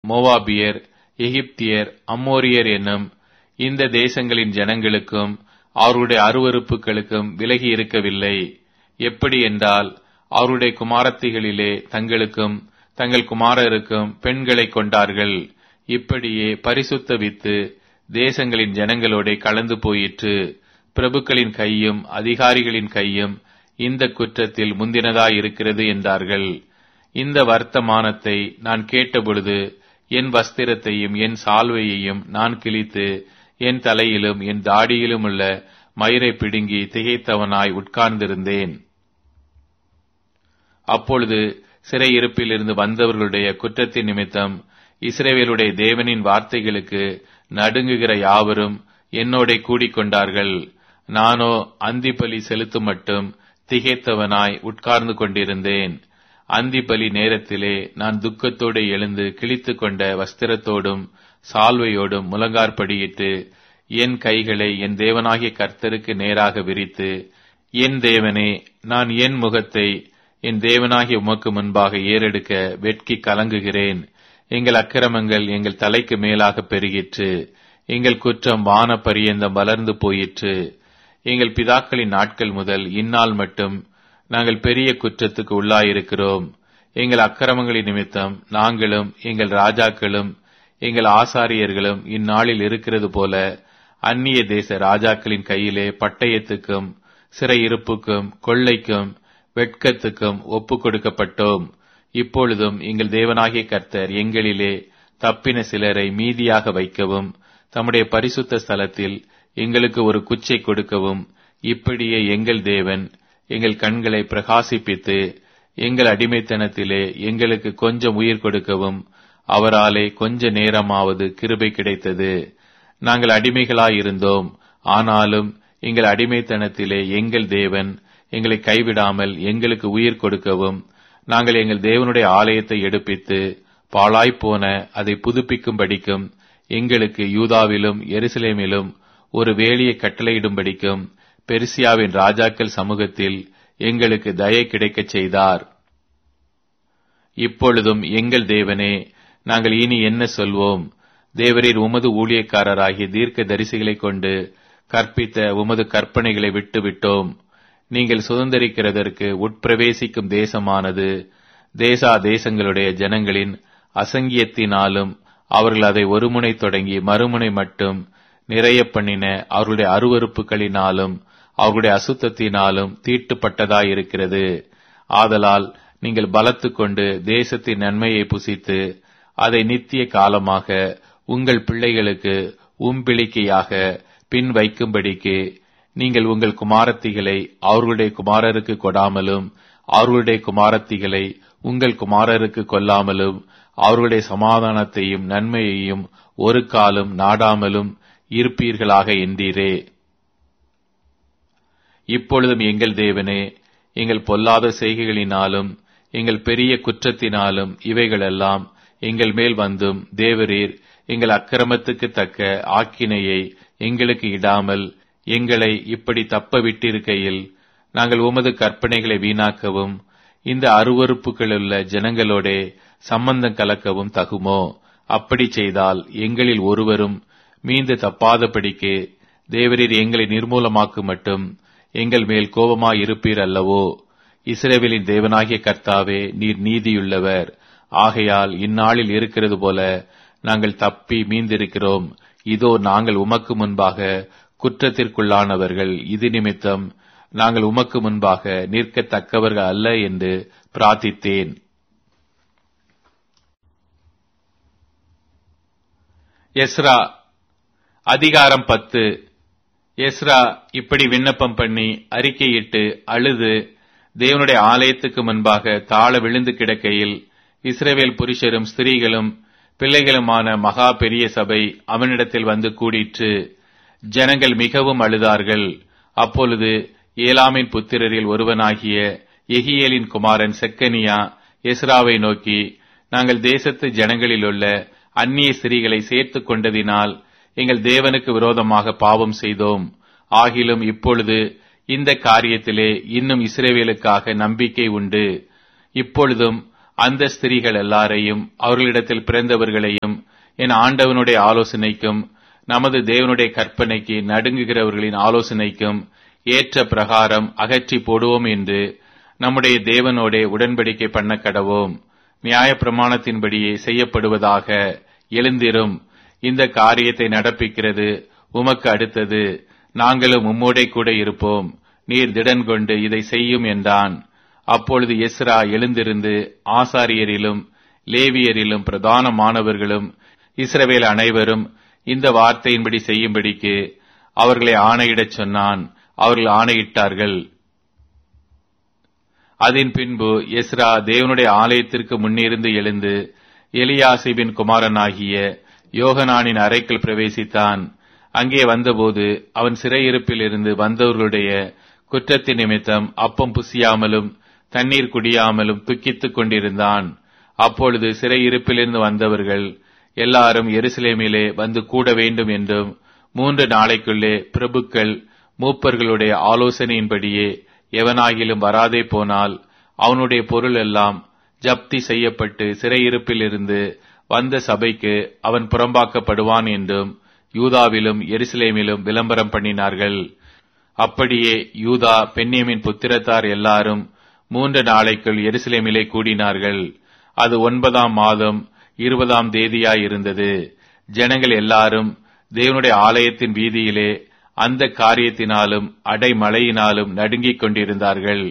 மோவாபியர் எகிப்தியர் அம்மோரியர் என்னும் இந்த தேசங்களின் ஜனங்களுக்கும் அவருடைய அருவருப்புகளுக்கும் விலகி இருக்கவில்லை எப்படி என்றால் அவருடைய குமாரத்திகளிலே தங்களுக்கும் தங்கள் குமாரருக்கும் பெண்களை கொண்டார்கள் இப்படியே பரிசுத்த வித்து தேசங்களின் ஜனங்களோட கலந்து போயிற்று பிரபுக்களின் கையும் அதிகாரிகளின் கையும் இந்த குற்றத்தில் முந்தினதாய் இருக்கிறது என்றார்கள் இந்த வர்த்தமானத்தை நான் கேட்டபொழுது என் வஸ்திரத்தையும் என் சால்வையையும் நான் கிழித்து என் தலையிலும் என் தாடியிலும் உள்ள மயிரை பிடுங்கி திகைத்தவனாய் உட்கார்ந்திருந்தேன் அப்பொழுது சிறையிருப்பில் இருந்து வந்தவர்களுடைய குற்றத்தின் நிமித்தம் இஸ்ரேவேலுடைய தேவனின் வார்த்தைகளுக்கு நடுங்குகிற யாவரும் என்னோட கூடிக்கொண்டார்கள் நானோ அந்திப்பலி செலுத்தும் மட்டும் திகைத்தவனாய் உட்கார்ந்து கொண்டிருந்தேன் அந்திப்பலி நேரத்திலே நான் துக்கத்தோடு எழுந்து கிழித்து கொண்ட வஸ்திரத்தோடும் சால்வையோடும் முழங்கார்படியிட்டு என் கைகளை என் தேவனாகிய கர்த்தருக்கு நேராக விரித்து என் தேவனே நான் என் முகத்தை என் தேவனாகிய உமக்கு முன்பாக ஏறெடுக்க வெட்கி கலங்குகிறேன் எங்கள் அக்கிரமங்கள் எங்கள் தலைக்கு மேலாக பெருகிற்று எங்கள் குற்றம் வான பரியந்தம் வளர்ந்து போயிற்று எங்கள் பிதாக்களின் நாட்கள் முதல் இந்நாள் மட்டும் நாங்கள் பெரிய குற்றத்துக்கு உள்ளாயிருக்கிறோம் எங்கள் அக்கிரமங்களின் நிமித்தம் நாங்களும் எங்கள் ராஜாக்களும் எங்கள் ஆசாரியர்களும் இந்நாளில் இருக்கிறது போல அந்நிய தேச ராஜாக்களின் கையிலே பட்டயத்துக்கும் சிறையிருப்புக்கும் கொள்ளைக்கும் வெட்கத்துக்கும் ஒப்பு கொடுக்கப்பட்டோம் இப்பொழுதும் எங்கள் தேவனாகிய கர்த்தர் எங்களிலே தப்பின சிலரை மீதியாக வைக்கவும் தம்முடைய பரிசுத்த ஸ்தலத்தில் எங்களுக்கு ஒரு குச்சை கொடுக்கவும் இப்படியே எங்கள் தேவன் எங்கள் கண்களை பிரகாசிப்பித்து எங்கள் அடிமைத்தனத்திலே எங்களுக்கு கொஞ்சம் உயிர் கொடுக்கவும் அவராலே கொஞ்ச நேரமாவது கிருபை கிடைத்தது நாங்கள் அடிமைகளாயிருந்தோம் ஆனாலும் எங்கள் அடிமைத்தனத்திலே எங்கள் தேவன் எங்களை கைவிடாமல் எங்களுக்கு உயிர் கொடுக்கவும் நாங்கள் எங்கள் தேவனுடைய ஆலயத்தை எடுப்பித்து பாழாய்ப்போன அதை புதுப்பிக்கும்படிக்கும் எங்களுக்கு யூதாவிலும் எருசலேமிலும் ஒரு வேலியை கட்டளையிடும்படிக்கும் பெருசியாவின் ராஜாக்கள் சமூகத்தில் எங்களுக்கு தயை கிடைக்கச் செய்தார் இப்பொழுதும் எங்கள் தேவனே நாங்கள் இனி என்ன சொல்வோம் தேவரீர் உமது ஊழியக்காரராகிய தீர்க்க தரிசிகளை கொண்டு கற்பித்த உமது கற்பனைகளை விட்டு விட்டோம் நீங்கள் சுதந்திரிக்கிறதற்கு உட்பிரவேசிக்கும் தேசமானது தேசா தேசங்களுடைய ஜனங்களின் அசங்கியத்தினாலும் அவர்கள் அதை ஒருமுனை தொடங்கி மறுமுனை மட்டும் நிறைய பண்ணின அவர்களுடைய அருவறுப்புகளினாலும் அவர்களுடைய அசுத்தத்தினாலும் தீட்டுப்பட்டதாயிருக்கிறது ஆதலால் நீங்கள் பலத்து கொண்டு தேசத்தின் நன்மையை புசித்து அதை நித்திய காலமாக உங்கள் பிள்ளைகளுக்கு உம்பிளிக்கையாக பின் வைக்கும்படிக்கு நீங்கள் உங்கள் குமாரத்திகளை அவர்களுடைய குமாரருக்கு கொடாமலும் அவர்களுடைய குமாரத்திகளை உங்கள் குமாரருக்கு கொல்லாமலும் அவர்களுடைய சமாதானத்தையும் நன்மையையும் ஒரு காலம் நாடாமலும் இருப்பீர்களாக என்றீரே இப்பொழுதும் எங்கள் தேவனே எங்கள் பொல்லாத செய்கைகளினாலும் எங்கள் பெரிய குற்றத்தினாலும் இவைகளெல்லாம் எங்கள் மேல் வந்தும் தேவரீர் எங்கள் அக்கிரமத்துக்கு தக்க ஆக்கினையை எங்களுக்கு இடாமல் எங்களை இப்படி தப்ப விட்டிருக்கையில் நாங்கள் உமது கற்பனைகளை வீணாக்கவும் இந்த அருவறுப்புகளுள்ள ஜனங்களோடே சம்பந்தம் கலக்கவும் தகுமோ அப்படி செய்தால் எங்களில் ஒருவரும் மீண்டு தப்பாதபடிக்கு தேவரீர் எங்களை நிர்மூலமாக்கு மட்டும் எங்கள் மேல் கோபமாயிருப்பீர் அல்லவோ இஸ்ரேவேலின் தேவனாகிய கர்த்தாவே நீர் நீதியுள்ளவர் ஆகையால் இந்நாளில் இருக்கிறது போல நாங்கள் தப்பி மீந்திருக்கிறோம் இதோ நாங்கள் உமக்கு முன்பாக குற்றத்திற்குள்ளானவர்கள் இது நிமித்தம் நாங்கள் உமக்கு முன்பாக நிற்கத்தக்கவர்கள் அல்ல என்று பிரார்த்தித்தேன் எஸ்ரா அதிகாரம் பத்து எஸ்ரா இப்படி விண்ணப்பம் பண்ணி அறிக்கையிட்டு அழுது தேவனுடைய ஆலயத்துக்கு முன்பாக தாழ விழுந்து கிடக்கையில் இஸ்ரேவேல் புருஷரும் ஸ்திரீகளும் பிள்ளைகளுமான மகா பெரிய சபை அவனிடத்தில் வந்து கூடிற்று ஜனங்கள் மிகவும் அழுதார்கள் அப்பொழுது ஏலாமின் புத்திரரில் ஒருவனாகிய எகியேலின் குமாரன் செக்கனியா எஸ்ராவை நோக்கி நாங்கள் தேசத்து ஜனங்களிலுள்ள அந்நிய ஸ்திரீகளை சேர்த்துக் கொண்டதினால் எங்கள் தேவனுக்கு விரோதமாக பாவம் செய்தோம் ஆகிலும் இப்பொழுது இந்த காரியத்திலே இன்னும் இஸ்ரேவேலுக்காக நம்பிக்கை உண்டு இப்பொழுதும் அந்த ஸ்திரீகள் எல்லாரையும் அவர்களிடத்தில் பிறந்தவர்களையும் என் ஆண்டவனுடைய ஆலோசனைக்கும் நமது தேவனுடைய கற்பனைக்கு நடுங்குகிறவர்களின் ஆலோசனைக்கும் ஏற்ற பிரகாரம் அகற்றி போடுவோம் என்று நம்முடைய தேவனோடே உடன்படிக்கை பண்ண கடவோம் நியாய பிரமாணத்தின்படியே செய்யப்படுவதாக எழுந்திரும் இந்த காரியத்தை நடப்பிக்கிறது உமக்கு அடுத்தது நாங்களும் உம்மோடே கூட இருப்போம் நீர் திடன் கொண்டு இதை செய்யும் என்றான் அப்பொழுது எஸ்ரா எழுந்திருந்து ஆசாரியரிலும் லேவியரிலும் பிரதானமானவர்களும் இஸ்ரவேல் அனைவரும் இந்த வார்த்தையின்படி செய்யும்படிக்கு அவர்களை ஆணையிடச் சொன்னான் அவர்கள் ஆணையிட்டார்கள் அதன் பின்பு எஸ்ரா தேவனுடைய ஆலயத்திற்கு முன்னிருந்து எழுந்து எலியாசிபின் குமாரனாகிய யோகனானின் அறைக்குள் பிரவேசித்தான் அங்கே வந்தபோது அவன் சிறையிருப்பில் இருந்து வந்தவர்களுடைய குற்றத்தின் நிமித்தம் அப்பம் புசியாமலும் தண்ணீர் குடியாமலும் துக்கித்துக் கொண்டிருந்தான் அப்பொழுது சிறையிருப்பிலிருந்து வந்தவர்கள் எல்லாரும் எருசலேமிலே வந்து கூட வேண்டும் என்றும் மூன்று நாளைக்குள்ளே பிரபுக்கள் மூப்பர்களுடைய ஆலோசனையின்படியே எவனாகிலும் வராதே போனால் அவனுடைய பொருள் எல்லாம் ஜப்தி செய்யப்பட்டு சிறையிருப்பில் இருந்து வந்த சபைக்கு அவன் புறம்பாக்கப்படுவான் என்றும் யூதாவிலும் எருசலேமிலும் விளம்பரம் பண்ணினார்கள் அப்படியே யூதா பெண்ணியமின் புத்திரத்தார் எல்லாரும் மூன்று நாளைக்குள் எருசலேமிலே கூடினார்கள் அது ஒன்பதாம் மாதம் இருபதாம் தேதியாயிருந்தது ஜனங்கள் எல்லாரும் தேவனுடைய ஆலயத்தின் வீதியிலே அந்த காரியத்தினாலும் அடைமழையினாலும் நடுங்கிக் கொண்டிருந்தார்கள்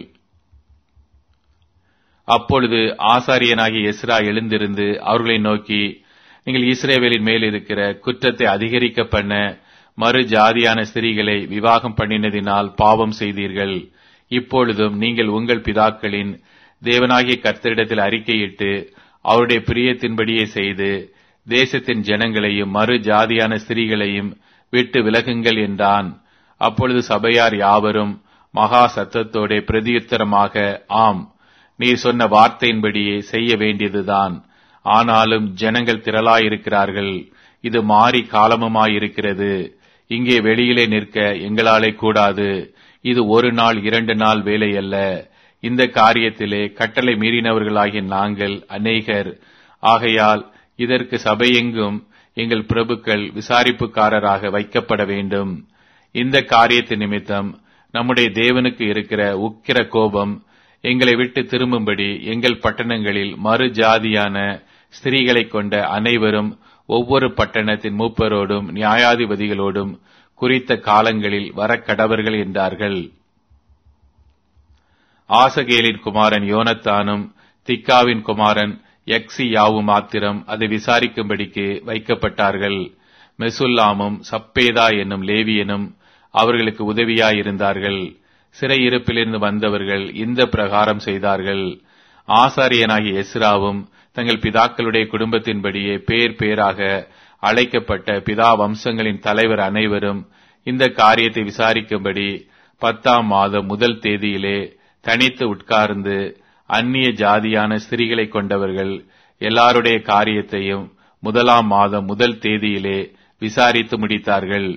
அப்பொழுது ஆசாரியனாகிய எஸ்ரா எழுந்திருந்து அவர்களை நோக்கி நீங்கள் இஸ்ரேவேலின் மேல் இருக்கிற குற்றத்தை அதிகரிக்க பண்ண மறு ஜாதியான ஸ்திரீகளை விவாகம் பண்ணினதினால் பாவம் செய்தீர்கள் இப்பொழுதும் நீங்கள் உங்கள் பிதாக்களின் தேவனாகிய கர்த்தரிடத்தில் அறிக்கையிட்டு அவருடைய பிரியத்தின்படியே செய்து தேசத்தின் ஜனங்களையும் மறு ஜாதியான ஸ்திரீகளையும் விட்டு விலகுங்கள் என்றான் அப்பொழுது சபையார் யாவரும் மகா சத்தத்தோட பிரதியுத்தரமாக ஆம் நீர் சொன்ன வார்த்தையின்படியே செய்ய வேண்டியதுதான் ஆனாலும் ஜனங்கள் திரளாயிருக்கிறார்கள் இது மாறி காலமுமாயிருக்கிறது இங்கே வெளியிலே நிற்க எங்களாலே கூடாது இது ஒரு நாள் இரண்டு நாள் வேலை அல்ல இந்த காரியத்திலே கட்டளை மீறினவர்களாகிய நாங்கள் அநேகர் ஆகையால் இதற்கு சபையெங்கும் எங்கள் பிரபுக்கள் விசாரிப்புக்காரராக வைக்கப்பட வேண்டும் இந்த காரியத்து நிமித்தம் நம்முடைய தேவனுக்கு இருக்கிற உக்கிர கோபம் எங்களை விட்டு திரும்பும்படி எங்கள் பட்டணங்களில் மறு ஜாதியான ஸ்திரீகளைக் கொண்ட அனைவரும் ஒவ்வொரு பட்டணத்தின் மூப்பரோடும் நியாயாதிபதிகளோடும் குறித்த காலங்களில் வரக்கடவர்கள் என்றார்கள் ஆசகேலின் குமாரன் யோனத்தானும் திக்காவின் குமாரன் யக்ஸியாவும் மாத்திரம் அதை விசாரிக்கும்படிக்கு வைக்கப்பட்டார்கள் மெசுல்லாமும் சப்பேதா என்னும் லேவியனும் அவர்களுக்கு உதவியாயிருந்தார்கள் சிறையிருப்பிலிருந்து வந்தவர்கள் இந்த பிரகாரம் செய்தார்கள் ஆசாரியனாகிய எஸ்ராவும் தங்கள் பிதாக்களுடைய குடும்பத்தின்படியே பேர் பேராக அழைக்கப்பட்ட பிதா வம்சங்களின் தலைவர் அனைவரும் இந்த காரியத்தை விசாரிக்கும்படி பத்தாம் மாதம் முதல் தேதியிலே தனித்து உட்கார்ந்து அந்நிய ஜாதியான ஸ்திரீகளை கொண்டவர்கள் எல்லாருடைய காரியத்தையும் முதலாம் மாதம் முதல் தேதியிலே விசாரித்து முடித்தார்கள்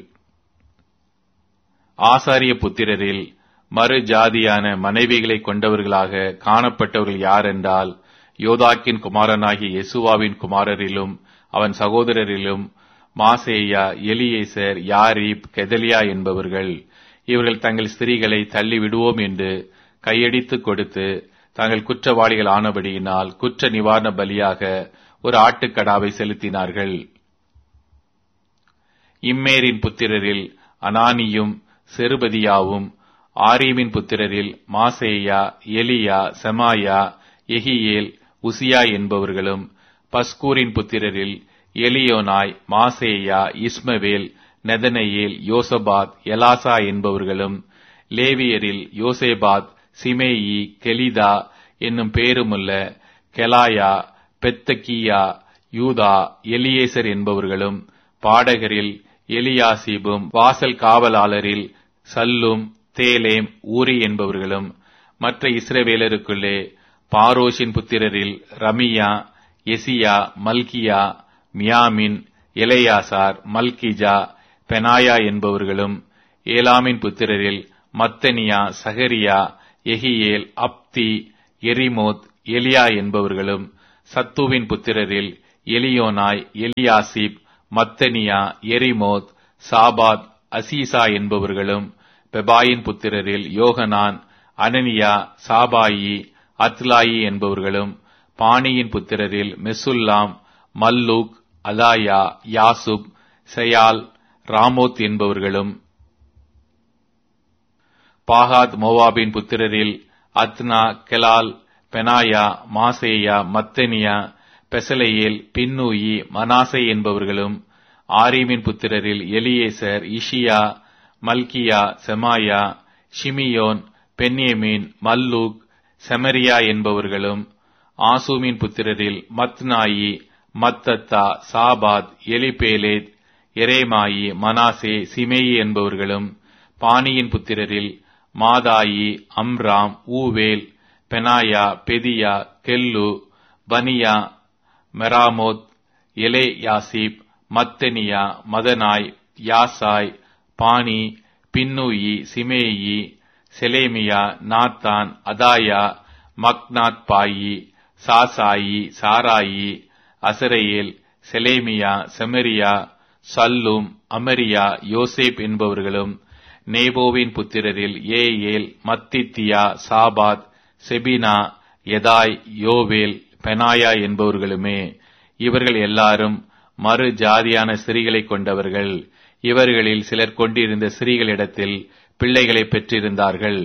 ஆசாரிய புத்திரரில் மறு ஜாதியான மனைவிகளை கொண்டவர்களாக காணப்பட்டவர்கள் யார் என்றால் யோதாக்கின் குமாரனாகிய யெசுவாவின் குமாரரிலும் அவன் சகோதரரிலும் மாசேயா எலியேசர் யாரீப் கெதலியா என்பவர்கள் இவர்கள் தங்கள் ஸ்திரீகளை தள்ளி விடுவோம் என்று கையடித்து கொடுத்து தாங்கள் குற்றவாளிகள் ஆனபடியினால் குற்ற நிவாரண பலியாக ஒரு ஆட்டுக்கடாவை செலுத்தினார்கள் இம்மேரின் புத்திரரில் அனானியும் செருபதியாவும் ஆரீமின் புத்திரரில் மாசேயா எலியா செமாயா எகியேல் உசியா என்பவர்களும் பஸ்கூரின் புத்திரரில் எலியோனாய் மாசேயா இஸ்மவேல் நெதனையேல் யோசபாத் எலாசா என்பவர்களும் லேவியரில் யோசேபாத் சிமேயி கெலிதா என்னும் பேருமுள்ள கெலாயா பெத்தகியா யூதா எலியேசர் என்பவர்களும் பாடகரில் எலியாசிபும் வாசல் காவலாளரில் சல்லும் தேலேம் ஊரி என்பவர்களும் மற்ற இஸ்ரவேலருக்குள்ளே பாரோஷின் புத்திரரில் Ramiah Jeziah Malchiah Miamin Eleazar Malchijah Benaiah என்பவர்களும் ஏலாமின் புத்திரரில் மத்தனியா சகரியா எகியேல் அப்தி எரிமோத் எலியா என்பவர்களும் சத்துவின் புத்திரரில் எலியோனாய் எலியாசிப் மத்தனியா எரிமோத் சாபாத் அசீசா என்பவர்களும் பெபாயின் புத்திரரில் யோகனான் அனனியா சாபாயி அத்லாயி என்பவர்களும் பாணியின் புத்திரரில் மெசுல்லாம் மல்லூக் அதாயா யாசுப் செயால் ராமோத் என்பவர்களும் பாகாத் மோவாபின் புத்திரரில் அத்னா கெலால் பெனாயா மாசேயா மத்தனியா பெசலையேல் பின்னூயி மனாசை என்பவர்களும் ஆரீமின் புத்திரரில் Eliezer Ishijah Malchiah Shemaiah Shimeon Benjamin Malluch Shemariah என்பவர்களும் ஆசூமின் புத்திரரில் Mattenai Mattathah Zabad Eliphelet Jeremai Manasseh Shimei என்பவர்களும் பாணியின் புத்திரரில் மாதாயி அம்ராம் ஊவேல் பெனாயா பெதியா கெல்லு பனியா மெராமோத் எலே யாசிப் மத்தனியா மதனாய் யாசாய் பாணி பின்னூயி சிமேயி செலேமியா நாத்தான் அதாயா மக்னாத் பாயி சாசாயி சாராயி அசரையேல் செலேமியா செமரியா சல்லும் அமரியா யோசேப் என்பவர்களும் நேபோவின் புத்திரரில் ஏயேல் மத்தித்தியா சாபாத் செபினா எதாய் யோவேல் பெனாயா என்பவர்களுமே இவர்கள் எல்லாரும் மறு ஜாதியான ஸ்திரீகளை கொண்டவர்கள் இவர்களில் சிலர் கொண்டிருந்த ஸ்திரீகளிடத்தில் பிள்ளைகளை பெற்றிருந்தார்கள்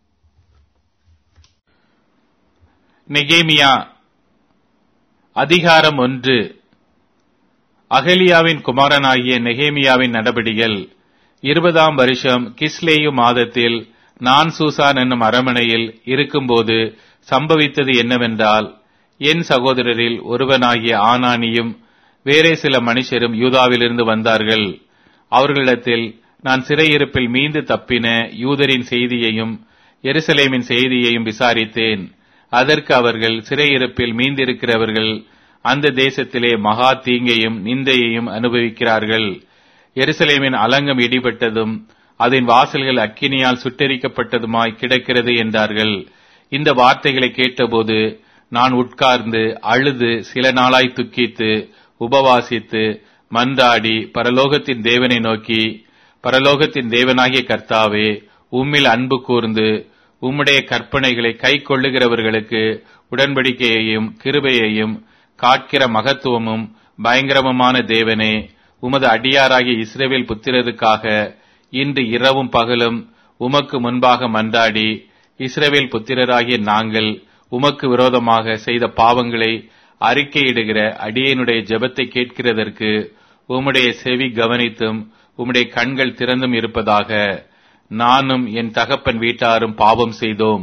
நெகேமியா அதிகாரம் ஒன்று அகலியாவின் குமாரனாகிய நெகேமியாவின் நடபடிகள் இருபதாம் வருஷம் கிஸ்லேயு மாதத்தில் நான் சூசான் என்னும் அரமனையில் இருக்கும்போது சம்பவித்தது என்னவென்றால் என் சகோதரரில் ஒருவனாகிய ஆனானியும் வேறே சில மனுஷரும் யூதாவிலிருந்து வந்தார்கள் அவர்களிடத்தில் நான் சிறையிருப்பில் மீண்டு தப்பின யூதரின் செய்தியையும் எருசலேமின் செய்தியையும் விசாரித்தேன் அதற்கு அவர்கள் சிறையிருப்பில் மீந்திருக்கிறவர்கள் அந்த தேசத்திலே மகா தீங்கையும் நிந்தையையும் அனுபவிக்கிறார்கள் எருசலேமின் அலங்கம் இடிபட்டதும் அதன் வாசல்கள் அக்கினியால் சுட்டெரிக்கப்பட்டதுமாய் கிடக்கிறது என்றார்கள் இந்த வார்த்தைகளை கேட்டபோது நான் உட்கார்ந்து அழுது சில நாளாய் துக்கித்து உபவாசித்து மன்றாடி பரலோகத்தின் தேவனை நோக்கி பரலோகத்தின் தேவனாகிய கர்த்தாவே உம்மில் அன்பு கூர்ந்து உம்முடைய கற்பனைகளை கை கொள்ளுகிறவர்களுக்கு உடன்படிக்கையையும் கிருபையையும் காட்கிற மகத்துவமும் பயங்கரமுமான தேவனே உமது அடியாராகிய இஸ்ரேவேல் புத்திரருக்காக இன்று இரவும் பகலும் உமக்கு முன்பாக மன்றாடி இஸ்ரேவேல் புத்திரராகிய நாங்கள் உமக்கு விரோதமாக செய்த பாவங்களை அறிக்கையிடுகிற அடியனுடைய ஜெபத்தை கேட்கிறதற்கு உம்முடைய செவி கவனித்தும் உம்முடைய கண்கள் திறந்தும் இருப்பதாக நானும் என் தகப்பன் வீட்டாரும் பாவம் செய்தோம்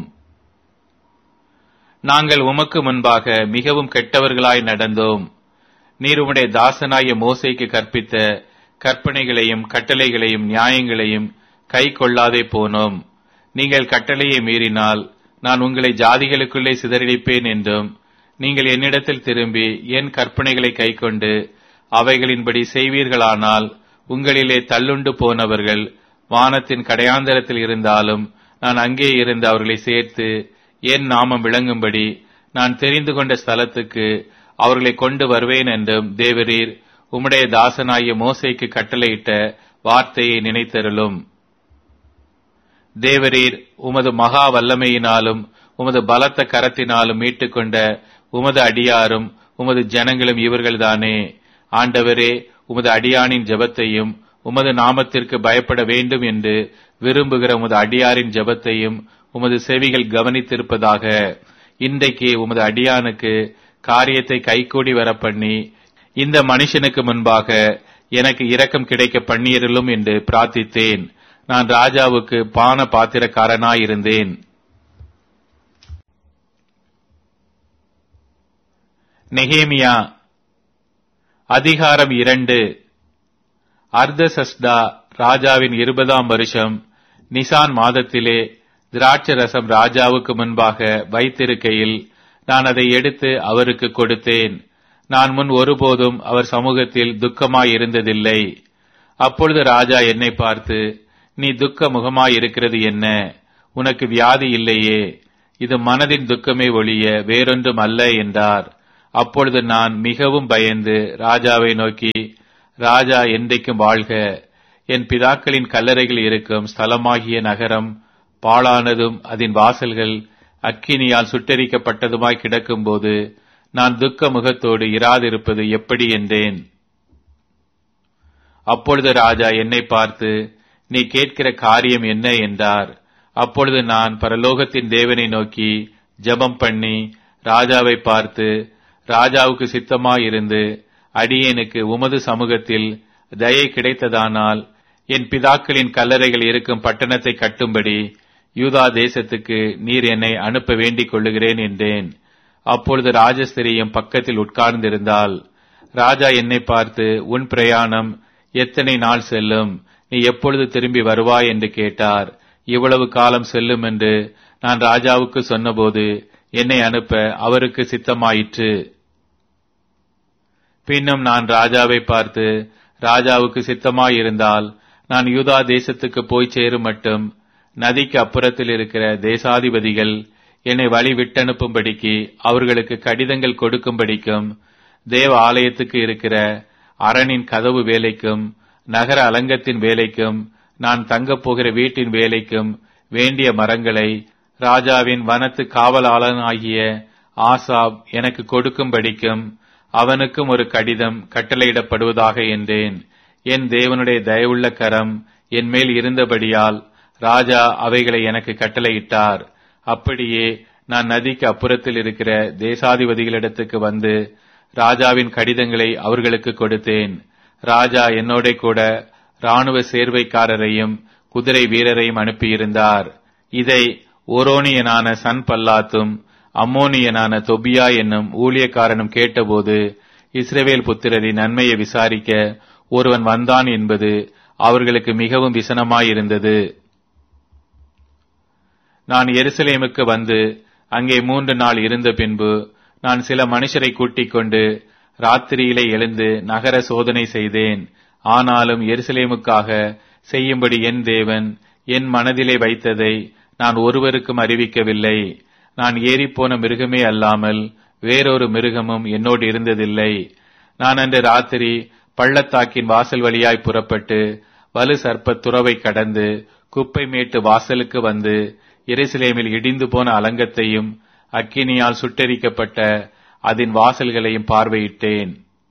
நாங்கள் உமக்கு முன்பாக மிகவும் கெட்டவர்களாய் நடந்தோம் நீர் உம்முடைய தாசனாய மோசைக்கு கற்பித்த கற்பனைகளையும் கட்டளைகளையும் நியாயங்களையும் கை கொள்ளாதே போனோம் நீங்கள் கட்டளையை மீறினால் நான் உங்களை ஜாதிகளுக்குள்ளே சிதறடிப்பேன் என்றும் நீங்கள் என்னிடத்தில் திரும்பி என் கற்பனைகளை கைக்கொண்டு அவைகளின்படி செய்வீர்களானால் உங்களிலே தள்ளுண்டு போனவர்கள் வானத்தின் கடையாந்தரத்தில் இருந்தாலும் நான் அங்கே இருந்து அவர்களை சேர்த்து என் நாமம் விளங்கும்படி நான் தெரிந்து கொண்ட ஸ்தலத்துக்கு அவர்களை கொண்டு வருவேன் என்றும் தேவரீர் உம்முடைய தாசனாகிய மோசைக்கு கட்டளையிட்ட வார்த்தையை நினைத்தருளும் தேவரீர் உமது மகா வல்லமையினாலும் உமது பலத்த கரத்தினாலும் மீட்டுக்கொண்ட உமது அடியாரும் உமது ஜனங்களும் இவர்கள்தானே ஆண்டவரே உமது அடியானின் ஜெபத்தையும் உமது நாமத்திற்கு பயப்பட வேண்டும் என்று விரும்புகிற உமது அடியாரின் ஜெபத்தையும் உமது செவிகள் கவனித்திருப்பதாக இன்றைக்கு உமது அடியானுக்கு காரியத்தை கைகூடி வர பண்ணி இந்த மனுஷனுக்கு முன்பாக எனக்கு இரக்கம் கிடைக்க பண்ணியருளும் என்று பிரார்த்தித்தேன் நான் ராஜாவுக்கு பான பாத்திரக்காரனாயிருந்தேன் நெகேமியா அதிகாரம் இரண்டு அர்தசஸ்டா ராஜாவின் இருபதாம் வருஷம் நிசான் மாதத்திலே திராட்சை ரசம் ராஜாவுக்கு முன்பாக வைத்திருக்கையில் நான் அதை எடுத்து அவருக்கு கொடுத்தேன் நான் முன் ஒருபோதும் அவர் சமூகத்தில் துக்கமாயிருந்ததில்லை அப்பொழுது ராஜா என்னை பார்த்து நீ துக்க முகமாயிருக்கிறது என்ன உனக்கு வியாதி இல்லையே இது மனதின் துக்கமே ஒழிய வேறொன்றும் அல்ல என்றார் அப்பொழுது நான் மிகவும் பயந்து ராஜாவை நோக்கி ராஜா என்றைக்கும் வாழ்க என் பிதாக்களின் கல்லறைகள் இருக்கும் ஸ்தலமாகிய நகரம் பாழானதும் அதன் வாசல்கள் அக்கினியால் சுட்டெரிக்கப்பட்டதுமாய் கிடக்கும்போது நான் துக்க முகத்தோடு இராதிருப்பது எப்படி என்றேன் அப்பொழுது ராஜா என்னை பார்த்து நீ கேட்கிற காரியம் என்ன என்றார் அப்பொழுது நான் பரலோகத்தின் தேவனை நோக்கி ஜெபம் பண்ணி ராஜாவை பார்த்து ராஜாவுக்கு சித்தமாயிருந்து அடியேனுக்கு உமது சமூகத்தில் தயை கிடைத்ததானால் என் பிதாக்களின் கல்லறைகள் இருக்கும் பட்டணத்தை கட்டும்படி யூதா தேசத்துக்கு நீர் என்னை அனுப்ப வேண்டிக் கொள்ளுகிறேன் என்றேன் அப்பொழுது ராஜஸ்திரியும் பக்கத்தில் உட்கார்ந்திருந்தால் ராஜா என்னை பார்த்து உன் பிரயாணம் எத்தனை நாள் செல்லும் நீ எப்பொழுது திரும்பி வருவாய் என்று கேட்டார் இவ்வளவு காலம் செல்லும் என்று நான் ராஜாவுக்கு சொன்னபோது என்னை அனுப்ப அவருக்கு சித்தமாயிற்று பின்னும் நான் ராஜாவை பார்த்து ராஜாவுக்கு சித்தமாயிருந்தால் நான் யூதா தேசத்துக்கு போய் சேரும் மட்டும் நதிக்கு அப்புறத்தில் இருக்கிற தேசாதிபதிகள் என்னை வழி விட்டனுப்பும்படிக்கு அவர்களுக்கு கடிதங்கள் கொடுக்கும்படிக்கும் தேவ ஆலயத்துக்கு இருக்கிற அரணின் கதவு வேலைக்கும் நகர அலங்கத்தின் வேலைக்கும் நான் தங்கப் போகிற வீட்டின் வேலைக்கும் வேண்டிய மரங்களை ராஜாவின் வனத்து காவலாளனாகிய ஆசாப் எனக்கு கொடுக்கும்படிக்கும் அவனுக்கும் ஒரு கடிதம் கட்டளையிடப்படுவதாக என்றேன் என் தேவனுடைய தயவுள்ள கரம் என் மேல் இருந்தபடியால் ராஜா அவைகளை எனக்கு கட்டளையிட்டார் அப்படியே நான் நதிக்கு அப்புறத்தில் இருக்கிற தேசாதிபதிகளிடத்துக்கு வந்து ராஜாவின் கடிதங்களை அவர்களுக்கு கொடுத்தேன் ராஜா என்னோட கூட ராணுவ சேர்வைக்காரரையும் குதிரை வீரரையும் அனுப்பியிருந்தார் இதை ஓரோனியனான சன் பல்லாத்தும் அம்மோனியனான தொபியா என்னும் ஊழியக்காரனும் கேட்டபோது இஸ்ரவேல் புத்திரரின் நன்மையை விசாரிக்க ஒருவன் வந்தான் என்பது அவர்களுக்கு மிகவும் விசனமாயிருந்தது நான் எருசலேமுக்கு வந்து அங்கே மூன்று நாள் இருந்த பின்பு நான் சில மனுஷரை கூட்டிக் கொண்டு ராத்திரியிலே எழுந்து நகர சோதனை செய்தேன் ஆனாலும் எருசலேமுக்காக செய்யும்படி என் தேவன் என் மனதிலே வைத்ததை நான் ஒருவருக்கும் அறிவிக்கவில்லை நான் ஏறிப்போன மிருகமே அல்லாமல் வேறொரு மிருகமும் என்னோடு இருந்ததில்லை நான் அன்று ராத்திரி பள்ளத்தாக்கின் வாசல் வழியாய் புறப்பட்டு வலு சர்ப்ப துறவை கடந்து குப்பை மேட்டு வாசலுக்கு வந்து எருசலேமில் இடிந்து போன அலங்கத்தையும் அக்கினியால் சுட்டெரிக்கப்பட்ட அதன் வாசல்களையும் பார்வையிட்டேன்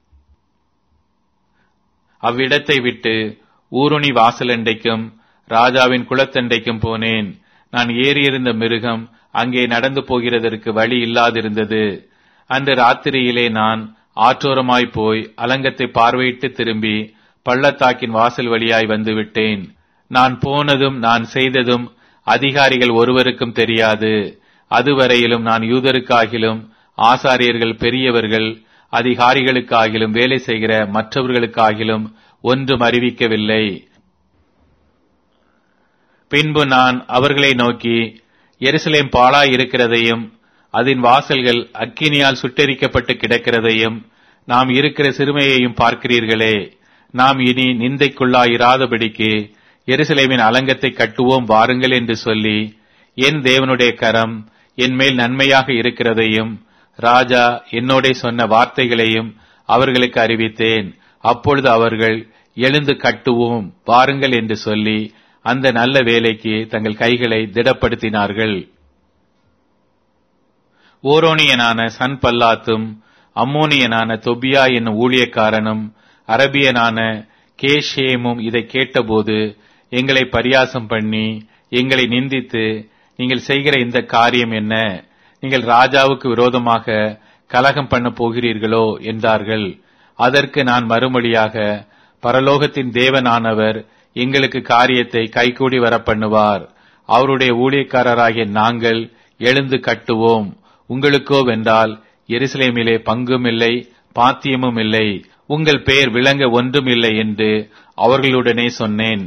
அவ்விடத்தை விட்டு ஊருணி வாசலண்டைக்கும் ராஜாவின் குளத்தண்டைக்கும் போனேன் நான் ஏறியிருந்த மிருகம் அங்கே நடந்து போகிறதற்கு வழி இல்லாதிருந்தது அன்று ராத்திரியிலே நான் ஆற்றோரமாய் போய் அலங்கத்தை பார்வையிட்டு திரும்பி பள்ளத்தாக்கின் வாசல் வழியாய் வந்து விட்டேன் நான் போனதும் நான் செய்ததும் அதிகாரிகள் ஒருவருக்கும் தெரியாது அதுவரையிலும் நான் யூதருக்காகிலும் ஆசாரியர்கள் பெரியவர்கள் அதிகாரிகளுக்காகிலும் வேலை செய்கிற மற்றவர்களுக்காகிலும் ஒன்றும் அறிவிக்கவில்லை பின்பு நான் அவர்களை நோக்கி எருசலேம் பாழாய் இருக்கிறதையும் அதன் வாசல்கள் அக்கினியால் சுட்டெரிக்கப்பட்டு கிடக்கிறதையும் நாம் இருக்கிற சிறுமையையும் பார்க்கிறீர்களே நாம் இனி நிந்தைக்குள்ளாயிராதபடிக்கு எருசலேமின் அலங்கத்தை கட்டுவோம் வாருங்கள் என்று சொல்லி என் தேவனுடைய கரம் என் மேல் நன்மையாக இருக்கிறதையும் ராஜா என்னோட சொன்ன வார்த்தைகளையும் அவர்களுக்கு அறிவித்தேன் அப்பொழுது அவர்கள் எழுந்து கட்டுவோம் வாருங்கள் என்று சொல்லி அந்த நல்ல வேலைக்கு தங்கள் கைகளை திடப்படுத்தினார்கள் ஓரோனியனான சன் பல்லாத்தும் அம்மோனியனான தொபியா என்னும் ஊழியக்காரனும் அரபியனான கேஷேமும் இதை கேட்டபோது எங்களை பரியாசம் பண்ணி எங்களை நிந்தித்து நீங்கள் செய்கிற இந்த காரியம் என்ன நீங்கள் ராஜாவுக்கு விரோதமாக கலகம் பண்ண போகிறீர்களோ என்றார்கள் அதற்கு நான் மறுமொழியாக பரலோகத்தின் தேவனானவர் எங்களுக்கு காரியத்தை கைகூடி வர பண்ணுவார் அவருடைய ஊழியக்காரராகிய நாங்கள் எழுந்து கட்டுவோம் உங்களுக்கோ வென்றால் எருசலேமிலே பங்கும் இல்லை பாத்தியமும் இல்லை உங்கள் பெயர் விளங்க ஒன்றும் இல்லை என்று அவர்களுடனே சொன்னேன்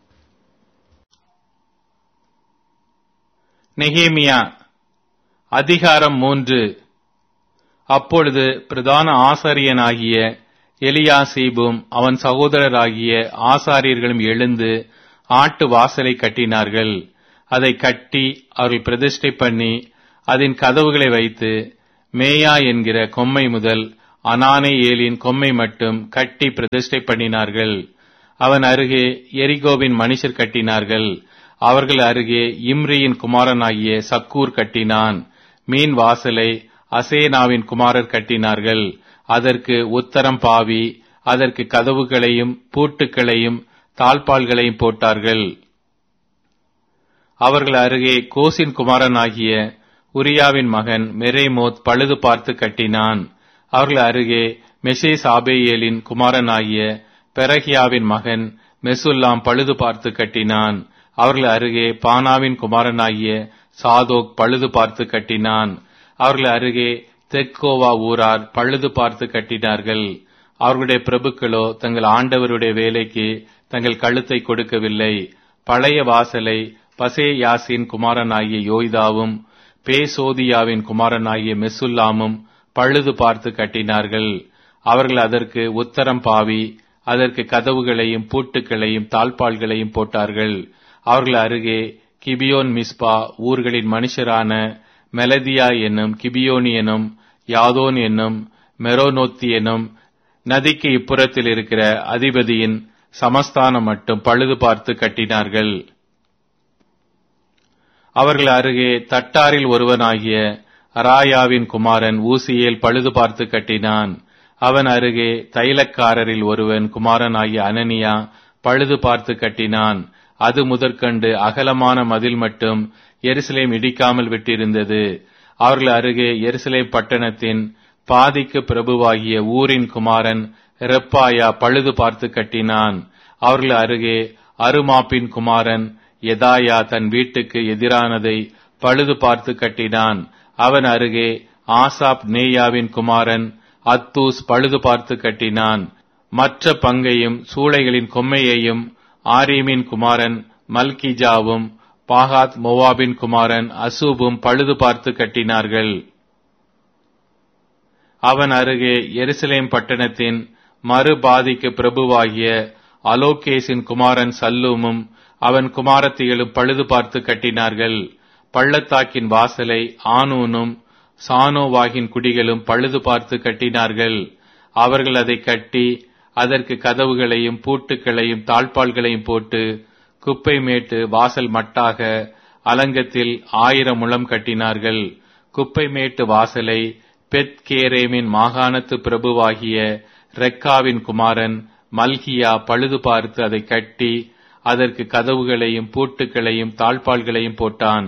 நெகேமியா அதிகாரம் மூன்று அப்பொழுது பிரதான ஆசாரியனாகிய எலியாசீபும் அவன் சகோதரராகிய ஆசாரியர்களும் எழுந்து ஆட்டு வாசலை கட்டினார்கள் அதை கட்டி அவர்கள் பிரதிஷ்டை பண்ணி அதன் கதவுகளை வைத்து மேயா என்கிற கொம்மை முதல் அனானே ஏலின் கொம்மை மட்டும் கட்டி பிரதிஷ்டை பண்ணினார்கள் அவன் அருகே எரிகோவின் மனுஷர் கட்டினார்கள் அவர்கள் அருகே இம்ரியின் குமாரனாகிய சக்கூர் கட்டினான் மீன் வாசலை அசேனாவின் குமாரர் கட்டினார்கள் அதற்கு உத்தரம் பாவி அதற்கு கதவுகளையும் பூட்டுக்களையும் தாழ்பால்களையும் போட்டார்கள் அவர்கள் அருகே கோசின் குமாரனாகிய உரியாவின் மகன் மெரேமோத் பழுது பார்த்து கட்டினான் அவர்கள் அருகே மெஷே சாபேயேலின் குமாரனாகிய பெரகியாவின் மகன் மெசுல்லாம் பழுது பார்த்து கட்டினான் அவர்கள் அருகே பானாவின் குமாரனாகிய சாதோக் பழுது பார்த்து கட்டினான் அவர்கள் அருகே தெக்கோவா ஊரார் பழுது பார்த்து கட்டினார்கள் அவர்களுடைய பிரபுக்களோ தங்கள் ஆண்டவருடைய வேலைக்கு தங்கள் கழுத்தை கொடுக்கவில்லை பழைய வாசலை பசே யாசின் குமாரனாகிய யோய்தாவும் பேசோதியாவின் குமாரனாகிய மெசுல்லாமும் பழுது பார்த்து கட்டினார்கள் அவர்கள் அதற்கு உத்தரம் பாவி அதற்கு கதவுகளையும் பூட்டுக்களையும் தாழ்பால்களையும் போட்டார்கள் அவர்கள் அருகே கிபியோன் மிஸ்பா ஊர்களின் மனுஷரான மெலதியா என்னும் கிபியோனி எனும் யாதோன் என்னும் மெரோனோத்தி எனும் நதிக்கு இப்புறத்தில் இருக்கிற அதிபதியின் சமஸ்தானம் மட்டும் பழுது பார்த்து கட்டினார்கள் அவர்கள் அருகே தட்டாரில் ஒருவனாகிய அராயாவின் குமாரன் ஊசியேல் பழுது பார்த்து கட்டினான் அவன் அருகே தைலக்காரரில் ஒருவன் குமாரனாகிய அனனியா பழுது பார்த்து கட்டினான் அது முதற்கண்டு அகலமான மதில் மட்டும் எருசலேம் இடிக்காமல் விட்டிருந்தது அவர்கள் அருகே எருசலேம் பட்டணத்தின் பாதிக்கு பிரபுவாகிய ஊரின் குமாரன் ரெப்பாயா பழுது பார்த்து கட்டினான் அவர்கள் அருகே அருமாப்பின் குமாரன் எதாயா தன் வீட்டுக்கு எதிரானதை பழுது பார்த்து கட்டினான் அவன் அருகே ஆசாப் நேயாவின் குமாரன் அத்தூஸ் பழுது பார்த்து கட்டினான் மற்ற பங்கையும் சூளைகளின் கொம்மையையும் ஆரீமின் குமாரன் மல்கிஜாவும் பாகாத் மோவாபின் குமாரன் அசூபும் பழுது பார்த்து கட்டினார்கள் அவன் அருகே எருசலேம் பட்டணத்தின் மறுபாதிக்கு பிரபுவாகிய அலோகேசின் குமாரன் சல்லூமும் அவன் குமாரத்திகளும் பழுது பார்த்து கட்டினார்கள் பள்ளத்தாக்கின் வாசலை ஆனூனும் சானோவாகின் குடிகளும் பழுது பார்த்து கட்டினார்கள் அவர்கள் அதை கட்டி அதற்கு கதவுகளையும் பூட்டுக்களையும் தாழ்பால்களையும் போட்டு குப்பை மேட்டு வாசல் மட்டாக அலங்கத்தில் ஆயிரம் முழம் கட்டினார்கள் குப்பை மேட்டு வாசலை பெத் கேரேமின் மாகாணத்து பிரபுவாகிய ரெக்காவின் குமாரன் மல்கியா பழுது பார்த்து அதை கட்டி அதற்கு கதவுகளையும் பூட்டுக்களையும் தாழ்பால்களையும் போட்டான்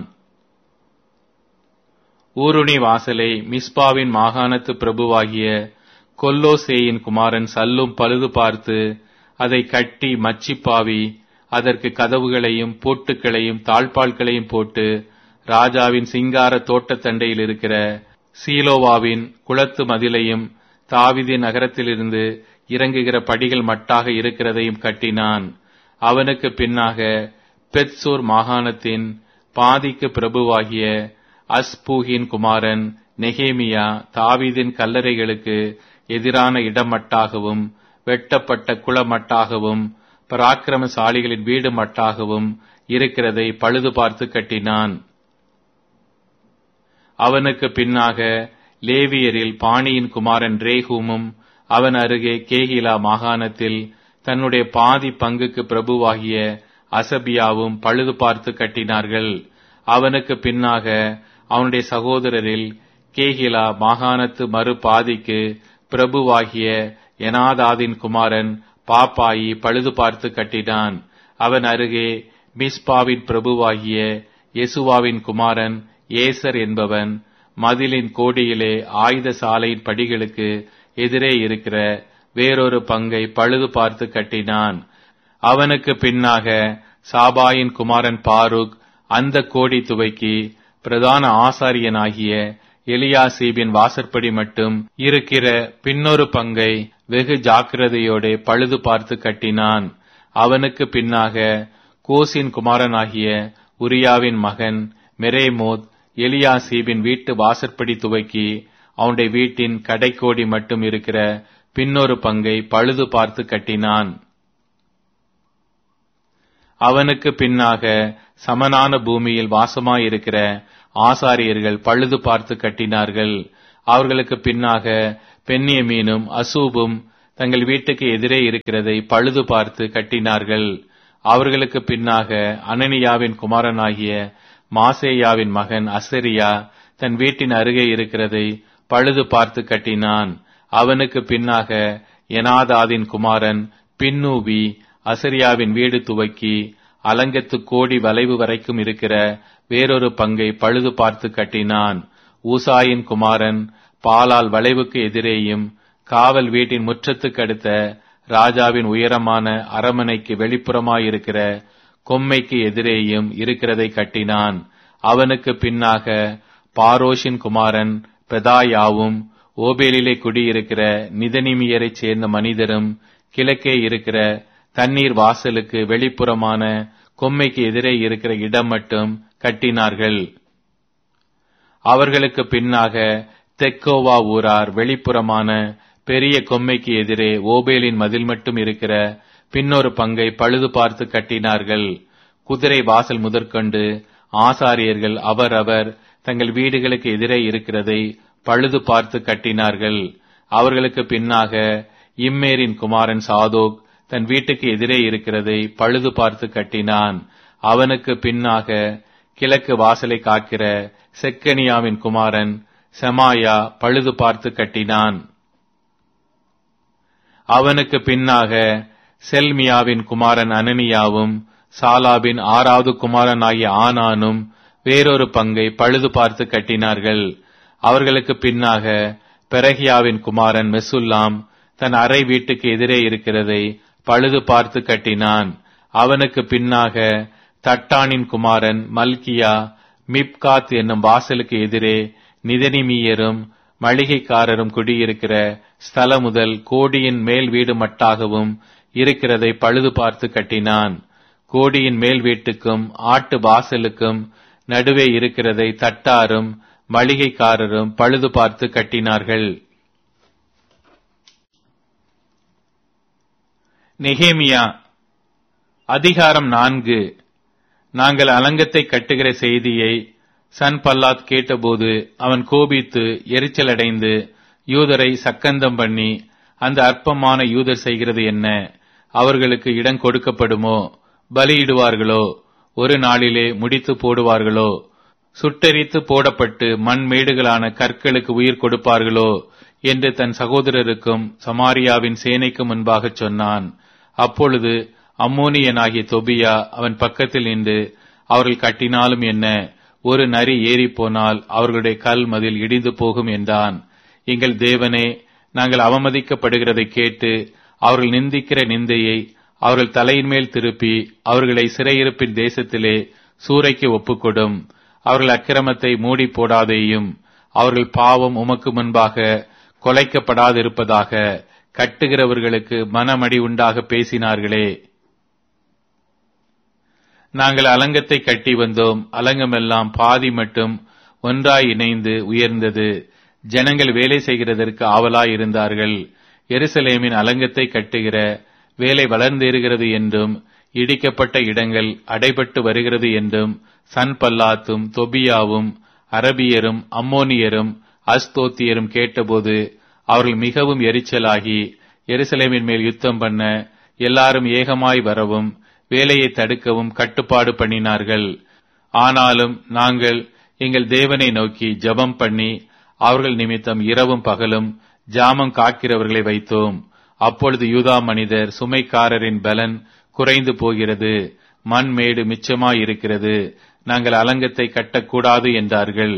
ஊருணி வாசலை மிஸ்பாவின் மாகாணத்து பிரபுவாகிய கொல்லோசேயின் குமாரன் சல்லும் பழுது பார்த்து அதை கட்டி மச்சிப்பாவி அதற்கு கதவுகளையும் பூட்டுக்களையும் தாழ்பால்களையும் போட்டு ராஜாவின் சிங்கார தோட்டத்தண்டையில் இருக்கிற சீலோவாவின் குளத்து மதிலையும் தாவிதி நகரத்திலிருந்து இறங்குகிற படிகள் மட்டாக இருக்கிறதையும் கட்டினான் அவனுக்கு பின்னாக பெத்சூர் மாகாணத்தின் பாதிக்கு பிரபுவாகிய அஸ்பூகின் குமாரன் நெகேமியா தாவீதின் கல்லறைகளுக்கு எதிரான இடமட்டாகவும் வெட்டப்பட்ட குளமட்டாகவும் பராக்கிரமசாலிகளின் வீடு மட்டாகவும் இருக்கிறதை பழுது பார்த்து கட்டினான் அவனுக்கு பின்னாக லேவியரில் பாணியின் குமாரன் ரேகூமும் அவன் அருகே கேகிலா மாகாணத்தில் தன்னுடைய பாதி பங்குக்கு பிரபுவாகிய அசபியாவும் பழுது பார்த்து கட்டினார்கள் அவனுக்கு பின்னாக அவனுடைய சகோதரரில் கேகிலா மாகாணத்து மறு பாதிக்கு பிரபுவாகிய எனாதாதின் குமாரன் பாப்பாயி பழுது பார்த்து கட்டினான் அவன் அருகே மிஸ்பாவின் பிரபுவாகிய யெசுவாவின் குமாரன் ஏசர் என்பவன் மதிலின் கோடியிலே ஆயுத சாலையின் படிகளுக்கு எதிரே இருக்கிற வேறொரு பங்கை பழுது பார்த்து கட்டினான் அவனுக்கு பின்னாக சாபாயின் குமாரன் பாருக் அந்த கோடி துவைக்கி பிரதான ஆசாரியனாகிய எலியாசீபின் வாசற்படி மட்டும் இருக்கிற பின்னொரு பங்கை வெகு ஜாக்கிரதையோட பழுது பார்த்து கட்டினான் அவனுக்கு பின்னாக கோசின் குமாரனாகிய உரியாவின் மகன் மெரேமோத் எலியாசீபின் வீட்டு வாசற்படி துவக்கி அவனுடைய வீட்டின் கடைக்கோடி மட்டும் இருக்கிற பின்னொரு பங்கை பழுது பார்த்து கட்டினான் அவனுக்கு பின்னாக சமனான பூமியில் வாசமாயிருக்கிற ஆசாரியர்கள் பழுது பார்த்து கட்டினார்கள் அவர்களுக்கு பின்னாக பென்னியமீனும் அசூபும் தங்கள் வீட்டுக்கு எதிரே இருக்கிறதை பழுது பார்த்து கட்டினார்கள் அவர்களுக்கு பின்னாக அனனியாவின் குமாரனாகிய மாசேயாவின் மகன் அசரியா தன் வீட்டின் அருகே இருக்கிறதை பழுது பார்த்து கட்டினான் அவனுக்கு பின்னாக எனாதாதின் குமாரன் பின்னூவி அசரியாவின் வீடு துவக்கி அலங்கத்து கோடி வளைவு வரைக்கும் இருக்கிற வேறொரு பங்கை பழுது பார்த்து கட்டினான் ஊசாயின் குமாரன் பாலால் வளைவுக்கு எதிரேயும் காவல் வீட்டின் முற்றத்துக்கு அடுத்த ராஜாவின் உயரமான அரமனைக்கு வெளிப்புறமாயிருக்கிற கொம்மைக்கு எதிரேயும் இருக்கிறதை கட்டினான் அவனுக்கு பின்னாக பாரோஷின் குமாரன் பெதாயாவும் ஓபேலிலே குடியிருக்கிற நிதனிமியரைச் சேர்ந்த மனிதரும் கிழக்கே இருக்கிற தண்ணீர் வாசலுக்கு வெளிப்புறமான கொம்மைக்கு எதிரே இருக்கிற இடம் மட்டும் கட்டினார்கள் அவர்களுக்கு பின்னாக தெக்கோவா ஊரார் வெளிப்புறமான பெரிய கொம்மைக்கு எதிரே ஓபேலின் மதில் மட்டும் இருக்கிற பின்னொரு பங்கை பழுது பார்த்து கட்டினார்கள் குதிரை வாசல் முதற்கொண்டு ஆசாரியர்கள் அவரவர் தங்கள் வீடுகளுக்கு எதிரே இருக்கிறதை பழுது பார்த்து கட்டினார்கள் அவர்களுக்கு பின்னாக இம்மேரின் குமாரன் சாதோக் தன் வீட்டுக்கு எதிரே இருக்கிறதை பழுது பார்த்து கட்டினான் அவனுக்கு பின்னாக கிழக்கு வாசலை காக்கிற செக்கனியாவின் குமாரன் செமாயா பழுது பார்த்து கட்டினான் அவனுக்கு பின்னாக செல்மியாவின் குமாரன் அனனியாவும் சாலாபின் ஆறாவது குமாரனாகிய ஆனானும் வேறொரு பங்கை பழுது பார்த்து கட்டினார்கள் அவர்களுக்கு பின்னாக பெரகியாவின் குமாரன் மெசுல்லாம் தன் அறை வீட்டுக்கு எதிரே இருக்கிறதை பழுது பார்த்து கட்டினான் அவனுக்கு பின்னாக தட்டானின் குமாரன் மல்கியா மிப்காத் என்னும் வாசலுக்கு எதிரே நிதனிமீயரும் மளிகைக்காரரும் குடியிருக்கிற ஸ்தல முதல் கோடியின் மேல் வீடு மட்டாகவும் இருக்கிறதை பழுது பார்த்து கட்டினான் கோடியின் மேல் வீட்டுக்கும் ஆட்டு வாசலுக்கும் நடுவே இருக்கிறதை தட்டாரும் மளிகைக்காரரும் பழுது பார்த்து கட்டினார்கள் நெகேமியா அதிகாரம் நான்கு நாங்கள் அலங்கத்தை கட்டுகிற செய்தியை சன்பல்லாத் கேட்டபோது அவன் கோபித்து எரிச்சலடைந்து யூதரை சக்கந்தம் பண்ணி அந்த அற்பமான யூதர் செய்கிறது என்ன அவர்களுக்கு இடம் கொடுக்கப்படுமோ பலியிடுவார்களோ ஒரு நாளிலே முடித்து போடுவார்களோ சுட்டெரித்து போடப்பட்டு மண் மேடுகளான கற்களுக்கு உயிர் கொடுப்பார்களோ என்று தன் சகோதரருக்கும் சமாரியாவின் சேனைக்கு முன்பாக சொன்னான் அப்பொழுது அம்மோனியனாகிய தொபியா அவன் பக்கத்தில் நின்று அவர்கள் கட்டினாலும் என்ன ஒரு நரி ஏறி போனால் அவர்களுடைய கல் மதில் இடிந்து போகும் என்றான் எங்கள் தேவனே நாங்கள் அவமதிக்கப்படுகிறதை கேட்டு அவர்கள் நிந்திக்கிற நிந்தையை அவர்கள் தலையின் மேல் திருப்பி அவர்களை சிறையிருப்பின் தேசத்திலே சூறைக்கு ஒப்புக்கொடும் அவர்கள் அக்கிரமத்தை மூடி போடாதேயும் அவர்கள் பாவம் உமக்கு முன்பாக கொலைக்கப்படாதிருப்பதாக கட்டுகிறவர்களுக்கு மனமடி உண்டாக பேசினார்களே நாங்கள் அலங்கத்தை கட்டி வந்தோம் அலங்கமெல்லாம் பாதி மட்டும் ஒன்றாய் இணைந்து உயர்ந்தது ஜனங்கள் வேலை செய்கிறதற்கு ஆவலாய் இருந்தார்கள் எருசலேமின் அலங்கத்தை கட்டுகிற வேலை வளர்ந்தேறுகிறது என்றும் இடிக்கப்பட்ட இடங்கள் அடைபட்டு வருகிறது என்றும் சன்பல்லாத்தும் தொபியாவும் அரபியரும் அம்மோனியரும் அஸ்தோத்தியரும் கேட்டபோது அவர்கள் மிகவும் எரிச்சலாகி எருசலேமின் மேல் யுத்தம் பண்ண எல்லாரும் ஏகமாய் வரவும் வேலையை தடுக்கவும் கட்டுப்பாடு பண்ணினார்கள் ஆனாலும் நாங்கள் எங்கள் தேவனை நோக்கி ஜெபம் பண்ணி அவர்கள் நிமித்தம் இரவும் பகலும் ஜாமம் காக்கிறவர்களை வைத்தோம் அப்பொழுது யூதா மனிதர் சுமைக்காரரின் பலன் குறைந்து போகிறது மண் மேடு மிச்சமாயிருக்கிறது நாங்கள் அலங்கத்தை கட்டக்கூடாது என்றார்கள்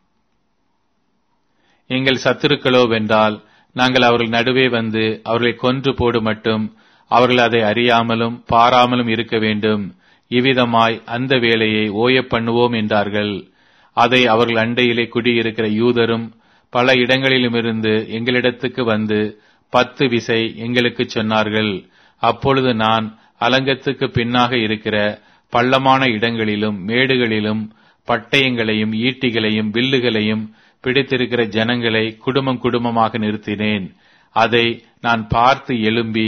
எங்கள் சத்துருக்களோ வென்றால் நாங்கள் அவர்கள் நடுவே வந்து அவர்களை கொன்று போடு மட்டும் அவர்கள் அதை அறியாமலும் பாராமலும் இருக்க வேண்டும் இவ்விதமாய் அந்த வேலையை ஓயப் பண்ணுவோம் என்றார்கள் அதை அவர்கள் அண்டையிலே குடியிருக்கிற யூதரும் பல இடங்களிலுமிருந்து எங்களிடத்துக்கு வந்து பத்து விசை எங்களுக்கு சொன்னார்கள் அப்பொழுது நான் அலங்கத்துக்கு பின்னாக இருக்கிற பள்ளமான இடங்களிலும் மேடுகளிலும் பட்டயங்களையும் ஈட்டிகளையும் வில்லுகளையும் பிடித்திருக்கிற ஜனங்களை குடும்பம் குடும்பமாக நிறுத்தினேன் அதை நான் பார்த்து எழும்பி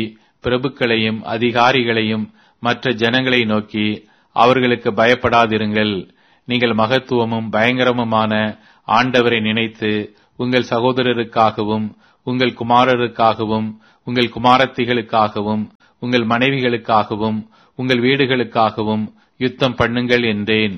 பிரபுக்களையும் அதிகாரிகளையும் மற்ற ஜனங்களை நோக்கி அவர்களுக்கு பயப்படாதிருங்கள் நீங்கள் மகத்துவமும் பயங்கரமுமான ஆண்டவரை நினைத்து உங்கள் சகோதரருக்காகவும் உங்கள் குமாரருக்காகவும் உங்கள் குமாரத்திகளுக்காகவும் உங்கள் மனைவிகளுக்காகவும் உங்கள் வீடுகளுக்காகவும் யுத்தம் பண்ணுங்கள் என்றேன்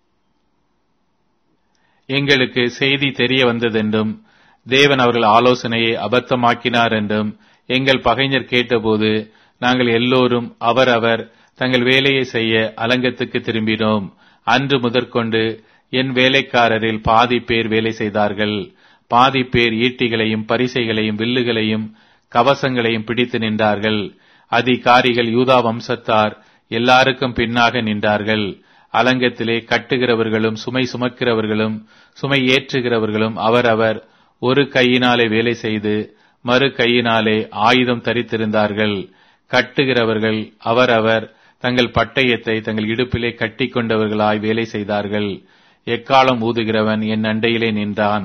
எங்களுக்கு செய்தி தெரிய வந்ததென்றும் தேவன் அவர்கள் ஆலோசனையை அபத்தமாக்கினார் என்றும் எங்கள் பகைஞர் கேட்டபோது நாங்கள் எல்லோரும் அவரவர் தங்கள் வேலையை செய்ய அலங்கத்துக்கு திரும்பினோம் அன்று முதற்கொண்டு என் வேலைக்காரரில் பாதி பேர் வேலை செய்தார்கள் பாதி பேர் ஈட்டிகளையும் பரிசைகளையும் வில்லுகளையும் கவசங்களையும் பிடித்து நின்றார்கள் அதிகாரிகள் யூதா வம்சத்தார் எல்லாருக்கும் பின்னாக நின்றார்கள் அலங்கத்திலே கட்டுகிறவர்களும் சுமை சுமக்கிறவர்களும் சுமை ஏற்றுகிறவர்களும் அவரவர் ஒரு கையினாலே வேலை செய்து மறு கையினாலே ஆயுதம் தரித்திருந்தார்கள் கட்டுகிறவர்கள் அவரவர் தங்கள் பட்டயத்தை தங்கள் இடுப்பிலே கட்டிக்கொண்டவர்களாய் வேலை செய்தார்கள் எக்காலம் ஊதுகிறவன் என் அண்டையிலே நின்றான்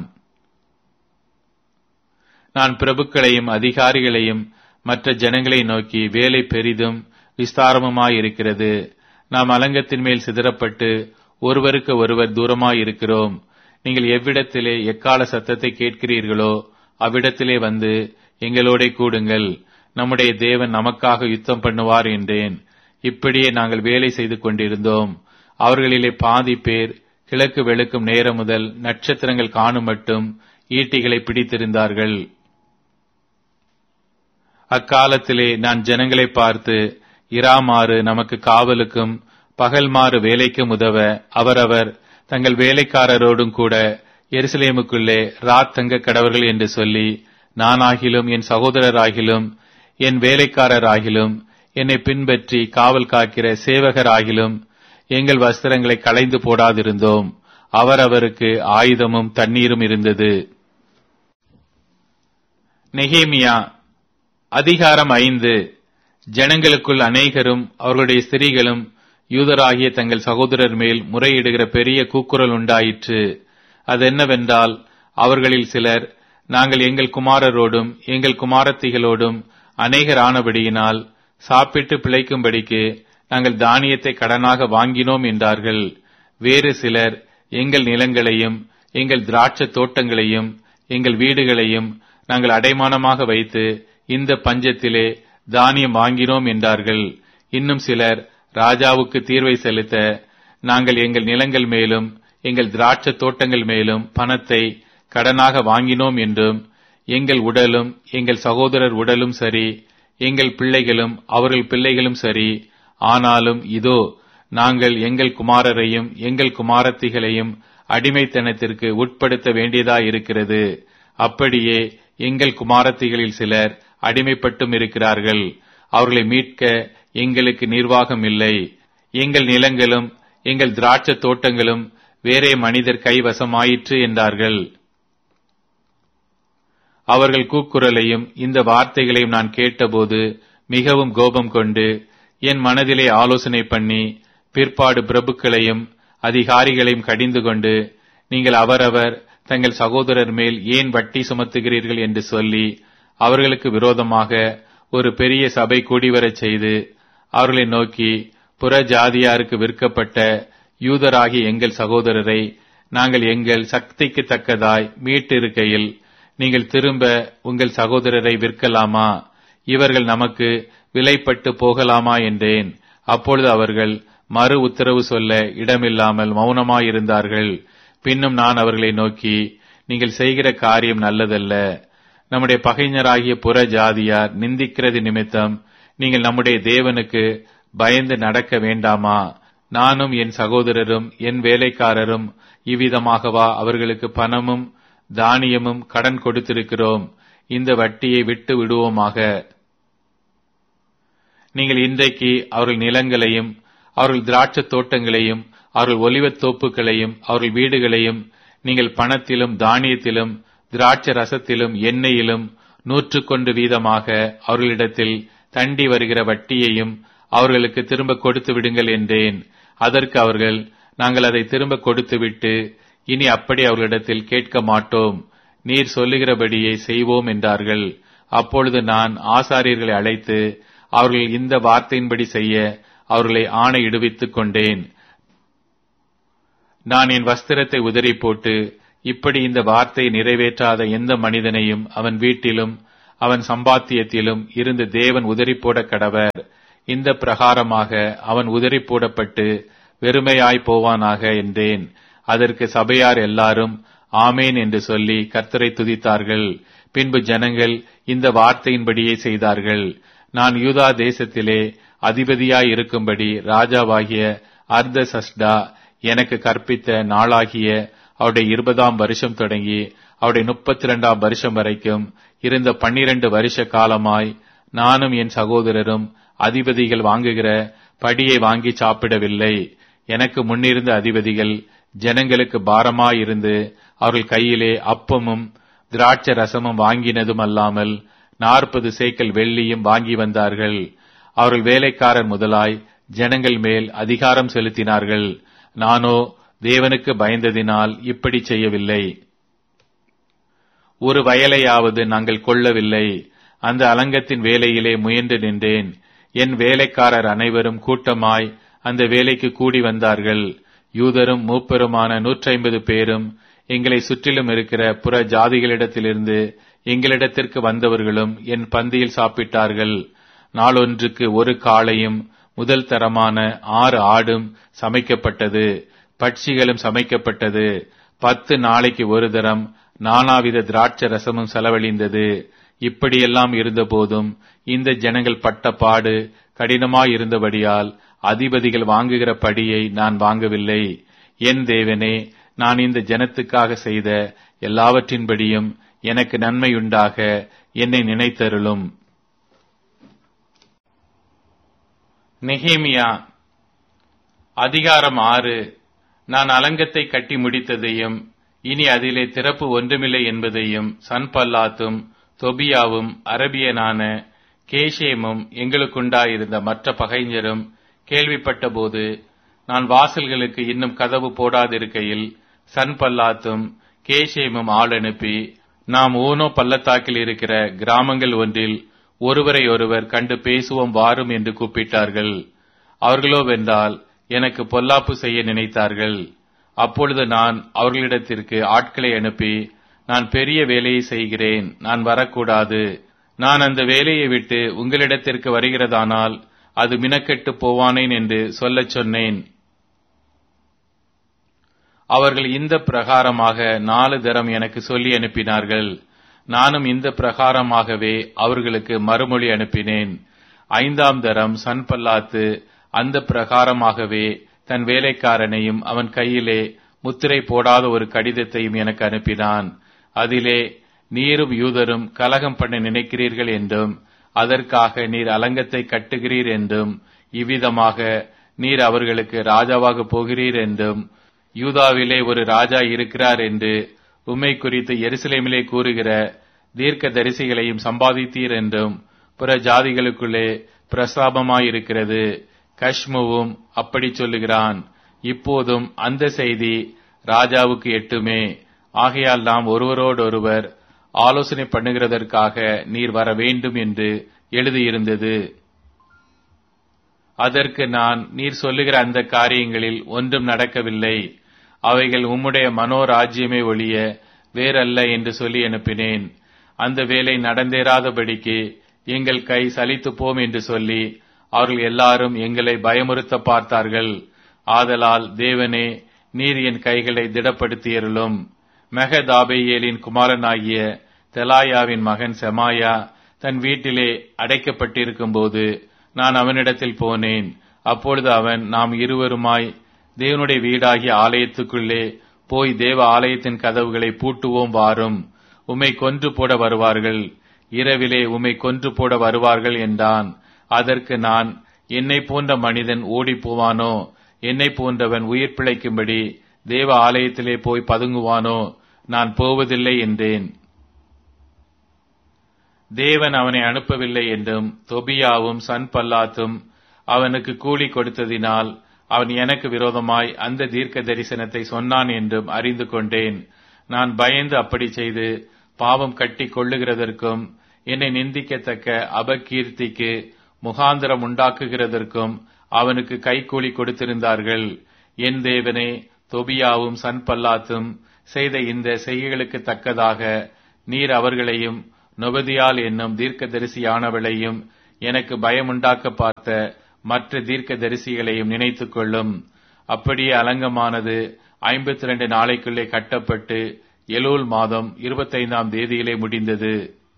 நான் பிரபுக்களையும் அதிகாரிகளையும் மற்ற ஜனங்களை நோக்கி வேலை பெரிதும் விஸ்தாரமுமாயிருக்கிறது நாம் அலங்கத்தின் மேல் சிதறப்பட்டு ஒருவருக்கு ஒருவர் தூரமாயிருக்கிறோம் நீங்கள் எவ்விடத்திலே எக்கால சத்தத்தை கேட்கிறீர்களோ அவ்விடத்திலே வந்து எங்களோட கூடுங்கள் நம்முடைய தேவன் நமக்காக யுத்தம் பண்ணுவார் என்றேன் இப்படியே நாங்கள் வேலை செய்து கொண்டிருந்தோம் அவர்களிலே பாதி பேர் கிழக்கு வெளுக்கும் நேரம் முதல் நட்சத்திரங்கள் காணும் மட்டும் ஈட்டிகளை பிடித்திருந்தார்கள் அக்காலத்திலே நான் ஜனங்களை பார்த்து இராமாறு நமக்கு காவலுக்கும் பகல்மாறு வேலைக்கும் உதவ அவரவர் தங்கள் வேலைக்காரரோடும் கூட எருசலேமுக்குள்ளே ராத் தங்க கடவர்கள் என்று சொல்லி நானாகிலும் என் சகோதரராகிலும் என் வேலைக்காரராகிலும் என்னை பின்பற்றி காவல் காக்கிற சேவகராகிலும் எங்கள் வஸ்திரங்களை களைந்து போடாதிருந்தோம் அவரவருக்கு ஆயுதமும் தண்ணீரும் இருந்தது நெகேமியா அதிகாரம் ஐந்து ஜனங்களுக்குள் அநேகரும் அவர்களுடைய ஸ்திரீகளும் யூதராகிய தங்கள் சகோதரர் மேல் முறையிடுகிற பெரிய கூக்குரல் உண்டாயிற்று அதென்னவென்றால் அவர்களில் சிலர் நாங்கள் எங்கள் குமாரரோடும் எங்கள் குமாரத்திகளோடும் அநேகர் ஆனபடியினால் சாப்பிட்டு பிழைக்கும்படிக்கு நாங்கள் தானியத்தை கடனாக வாங்கினோம் என்றார்கள் வேறு சிலர் எங்கள் நிலங்களையும் எங்கள் திராட்சை தோட்டங்களையும் எங்கள் வீடுகளையும் நாங்கள் அடைமானமாக வைத்து இந்த பஞ்சத்திலே தானியம் வாங்கினோம் என்றார்கள் இன்னும் சிலர் ராஜாவுக்கு தீர்வை செலுத்த நாங்கள் எங்கள் நிலங்கள் மேலும் எங்கள் திராட்சை தோட்டங்கள் மேலும் பணத்தை கடனாக வாங்கினோம் என்றும் எங்கள் உடலும் எங்கள் சகோதரர் உடலும் சரி எங்கள் பிள்ளைகளும் அவர்கள் பிள்ளைகளும் சரி ஆனாலும் இதோ நாங்கள் எங்கள் குமாரரையும் எங்கள் குமாரத்திகளையும் அடிமைத்தனத்திற்கு உட்படுத்த வேண்டியதாயிருக்கிறது அப்படியே எங்கள் குமாரத்திகளில் சிலர் அடிமைப்பட்டும் இருக்கிறார்கள் அவர்களை மீட்க எங்களுக்கு நிர்வாகம் இல்லை எங்கள் நிலங்களும் எங்கள் திராட்சை தோட்டங்களும் வேறே மனிதர் கைவசமாயிற்று என்றார்கள் அவர்கள் கூக்குரலையும் இந்த வார்த்தைகளையும் நான் கேட்டபோது மிகவும் கோபம் கொண்டு என் மனதிலே ஆலோசனை பண்ணி பிற்பாடு பிரபுக்களையும் அதிகாரிகளையும் கடிந்து கொண்டு நீங்கள் அவரவர் தங்கள் சகோதரர் மேல் ஏன் வட்டி சுமத்துகிறீர்கள் என்று சொல்லி அவர்களுக்கு விரோதமாக ஒரு பெரிய சபை கூடிவரச் செய்து அவர்களை நோக்கி புற ஜாதியாருக்கு விற்கப்பட்ட யூதராகி எங்கள் சகோதரரை நாங்கள் எங்கள் சக்திக்கு தக்கதாய் மீட்டிருக்கையில் நீங்கள் திரும்ப உங்கள் சகோதரரை விற்கலாமா இவர்கள் நமக்கு விலைப்பட்டு போகலாமா என்றேன் அப்பொழுது அவர்கள் மறு உத்தரவு சொல்ல இடமில்லாமல் மௌனமாயிருந்தார்கள் பின்னும் நான் அவர்களை நோக்கி நீங்கள் செய்கிற காரியம் நல்லதல்ல நம்முடைய பகைஞராகிய புற ஜாதியார் நிந்திக்கிறது நிமித்தம் நீங்கள் நம்முடைய தேவனுக்கு பயந்து நடக்க வேண்டாமா நானும் என் சகோதரரும் என் வேலைக்காரரும் இவ்விதமாகவா அவர்களுக்கு பணமும் தானியமும் கடன் கொடுத்திருக்கிறோம் இந்த வட்டியை விட்டு விடுவோமாக நீங்கள் இன்றைக்கு அவர்கள் நிலங்களையும் அவர்கள் திராட்சை தோட்டங்களையும் அவர்கள் ஒலிவத் தோப்புகளையும் அவர்கள் வீடுகளையும் நீங்கள் பணத்திலும் தானியத்திலும் திராட்சை ரசத்திலும் எண்ணெயிலும் நூற்றுக்கொண்டு வீதமாக அவர்களிடத்தில் தண்டி வருகிற வட்டியையும் அவர்களுக்கு திரும்ப கொடுத்து விடுங்கள் என்றேன் அதற்கு அவர்கள் நாங்கள் அதை திரும்ப கொடுத்துவிட்டு இனி அப்படி அவர்களிடத்தில் கேட்க மாட்டோம் நீர் சொல்லுகிறபடியே செய்வோம் என்றார்கள் அப்பொழுது நான் ஆசாரியர்களை அழைத்து அவர்கள் இந்த வார்த்தையின்படி செய்ய அவர்களை ஆணையிடுவித்துக் கொண்டேன் நான் என் வஸ்திரத்தை உதறி போட்டு இப்படி இந்த வார்த்தை நிறைவேற்றாத எந்த மனிதனையும் அவன் வீட்டிலும் அவன் சம்பாத்தியத்திலும் இருந்து தேவன் உதறி போட கடவர் இந்த பிரகாரமாக அவன் உதறி போடப்பட்டு வெறுமையாய் போவானாக என்றேன் அதற்கு சபையார் எல்லாரும் ஆமேன் என்று சொல்லி கர்த்தரை துதித்தார்கள் பின்பு ஜனங்கள் இந்த வார்த்தையின்படியே செய்தார்கள் நான் யூதா தேசத்திலே அதிபதியாய் இருக்கும்படி ராஜாவாகிய அர்த சஸ்டா எனக்கு கற்பித்த நாளாகிய அவருடைய இருபதாம் வருஷம் தொடங்கி அவருடைய முப்பத்தி இரண்டாம் வருஷம் வரைக்கும் இருந்த பன்னிரண்டு வருஷ காலமாய் நானும் என் சகோதரரும் அதிபதிகள் வாங்குகிற படியை வாங்கி சாப்பிடவில்லை எனக்கு முன்னிருந்த அதிபதிகள் ஜனங்களுக்கு பாரமாயிருந்து அவர்கள் கையிலே அப்பமும் திராட்ச ரசமும் வாங்கினதும் அல்லாமல் நாற்பது சேக்கல் வெள்ளியும் வாங்கி வந்தார்கள் அவர்கள் வேலைக்காரர் முதலாய் ஜனங்கள் மேல் அதிகாரம் செலுத்தினார்கள் நானோ தேவனுக்கு பயந்ததினால் இப்படி செய்யவில்லை ஒரு வயலையாவது நாங்கள் கொள்ளவில்லை அந்த அலங்கத்தின் வேலையிலே முயன்று நின்றேன் என் வேலைக்காரர் அனைவரும் கூட்டமாய் அந்த வேலைக்கு கூடி வந்தார்கள் யூதரும் மூப்பருமான நூற்றி ஐம்பது பேரும் எங்களை சுற்றிலும் இருக்கிற புற ஜாதிகளிடத்திலிருந்து எங்களிடத்திற்கு வந்தவர்களும் என் பந்தியில் சாப்பிட்டார்கள் நாளொன்றுக்கு ஒரு காளையும் முதல் தரமான ஆறு ஆடும் சமைக்கப்பட்டது பட்சிகளும் சமைக்கப்பட்டது பத்து நாளைக்கு ஒரு தரம் நானாவித திராட்ச ரசமும் செலவழிந்தது இப்படியெல்லாம் இருந்தபோதும் இந்த ஜனங்கள் பட்ட பாடு கடினமாயிருந்தபடியால் அதிபதிகள் வாங்குகிற படியை நான் வாங்கவில்லை என் தேவனே நான் இந்த ஜனத்துக்காக செய்த எல்லாவற்றின்படியும் எனக்கு நன்மையுண்டாக என்னை நினைத்தருளும் நெகேமியா அதிகாரம் ஆறு நான் அலங்கத்தை கட்டி முடித்ததையும் இனி அதிலே திறப்பு ஒன்றுமில்லை என்பதையும் சன்பல்லாத்தும் தொபியாவும் அரபியனான கேஷேமும் எங்களுக்குண்டாயிருந்த மற்ற பகைஞரும் கேள்விப்பட்டபோது நான் வாசல்களுக்கு இன்னும் கதவு போடாதிருக்கையில் சன்பல்லாத்தும் கேஷேமும் ஆள் அனுப்பி நாம் ஊனோ பள்ளத்தாக்கில் இருக்கிற கிராமங்கள் ஒன்றில் ஒருவரை ஒருவர் கண்டு பேசுவோம் வாரும் என்று கூப்பிட்டார்கள் அவர்களோ வென்றால் எனக்கு பொல்லாப்பு செய்ய நினைத்தார்கள் அப்பொழுது நான் அவர்களிடத்திற்கு ஆட்களை அனுப்பி நான் பெரிய வேலையை செய்கிறேன் நான் வரக்கூடாது நான் அந்த வேலையை விட்டு உங்களிடத்திற்கு வருகிறதானால் அது மினக்கெட்டு போவானேன் என்று சொல்லச் சொன்னேன் அவர்கள் இந்த பிரகாரமாக நாலு தரம் எனக்கு சொல்லி அனுப்பினார்கள் நானும் இந்த பிரகாரமாகவே அவர்களுக்கு மறுமொழி அனுப்பினேன் ஐந்தாம் தரம் சன்பல்லாத்து அந்த பிரகாரமாகவே தன் வேலைக்காரனையும் அவன் கையிலே முத்திரை போடாத ஒரு கடிதத்தையும் எனக்கு அனுப்பினான் அதிலே நீரும் யூதரும் கலகம் பண்ண நினைக்கிறீர்கள் என்றும் அதற்காக நீர் அலங்கத்தை கட்டுகிறீர் என்றும் இவ்விதமாக நீர் அவர்களுக்கு ராஜாவாக போகிறீர் என்றும் யூதாவிலே ஒரு ராஜா இருக்கிறார் என்று உம்மை குறித்து எருசலேமிலே கூறுகிற தீர்க்க தரிசிகளையும் சம்பாதித்தீர் என்றும் புற ஜாதிகளுக்குள்ளே பிரஸ்தாபமாயிருக்கிறது கஷ்முவும் அப்படி சொல்லுகிறான் இப்போதும் அந்த செய்தி ராஜாவுக்கு எட்டுமே ஆகையால் நாம் ஒருவரோடொருவர் ஆலோசனை பண்ணுகிறதற்காக நீர் வர வேண்டும் என்று எழுதியிருந்தது அதற்கு நான் நீர் சொல்லுகிற அந்த காரியங்களில் ஒன்றும் நடக்கவில்லை அவைகள் உம்முடைய மனோராஜ்யமே ஒழிய வேறல்ல என்று சொல்லி அனுப்பினேன் அந்த வேலை நடந்தேறாதபடிக்கு எங்கள் கை சலித்து போம் என்று சொல்லி அவர்கள் எல்லாரும் எங்களை பயமுறுத்த பார்த்தார்கள் ஆதலால் தேவனே நீர் என் கைகளை திடப்படுத்தியருளும் மெகதாபேயேலின் குமாரனாகிய தெலாயாவின் மகன் செமாயா தன் வீட்டிலே அடைக்கப்பட்டிருக்கும் போது நான் அவனிடத்தில் போனேன் அப்பொழுது அவன் நாம் இருவருமாய் தேவனுடைய வீடாகிய ஆலயத்துக்குள்ளே போய் தேவ ஆலயத்தின் கதவுகளை பூட்டுவோம் வாரும் உம்மை கொன்று போட வருவார்கள் இரவிலே உம்மை கொன்று போட வருவார்கள் என்றான் அதற்கு நான் என்னை போன்ற மனிதன் ஓடி போவானோ என்னை போன்றவன் உயிர் பிழைக்கும்படி தேவ ஆலயத்திலே போய் பதுங்குவானோ நான் போவதில்லை என்றேன் தேவன் அவனை அனுப்பவில்லை என்றும் தொபியாவும் சன்பல்லாத்தும் அவனுக்கு கூலி கொடுத்ததினால் அவன் எனக்கு விரோதமாய் அந்த தீர்க்க தரிசனத்தை சொன்னான் என்றும் அறிந்து கொண்டேன் நான் பயந்து அப்படி செய்து பாவம் கட்டி கொள்ளுகிறதற்கும் என்னை நிந்திக்கத்தக்க அபகீர்த்திக்கு முகாந்திரம் உண்டாக்குகிறதற்கும் அவனுக்கு கைக்கூலி கொடுத்திருந்தார்கள் என் தேவனே தொபியாவும் சன்பல்லாத்தும் செய்த இந்த செய்கைகளுக்கு தக்கதாக நீர் அவர்களையும் நொபதியால் என்னும் தீர்க்கதரிசியானவளையும் எனக்கு பயமுண்டாக்க பார்த்த மற்ற தீர்க்கதரிசிகளையும் நினைத்துக் கொள்ளும் அப்படியே அலங்கமானது ஐம்பத்தி ரெண்டு நாளைக்குள்ளே கட்டப்பட்டு எலூல் மாதம் இருபத்தைந்தாம் தேதியிலே முடிந்தது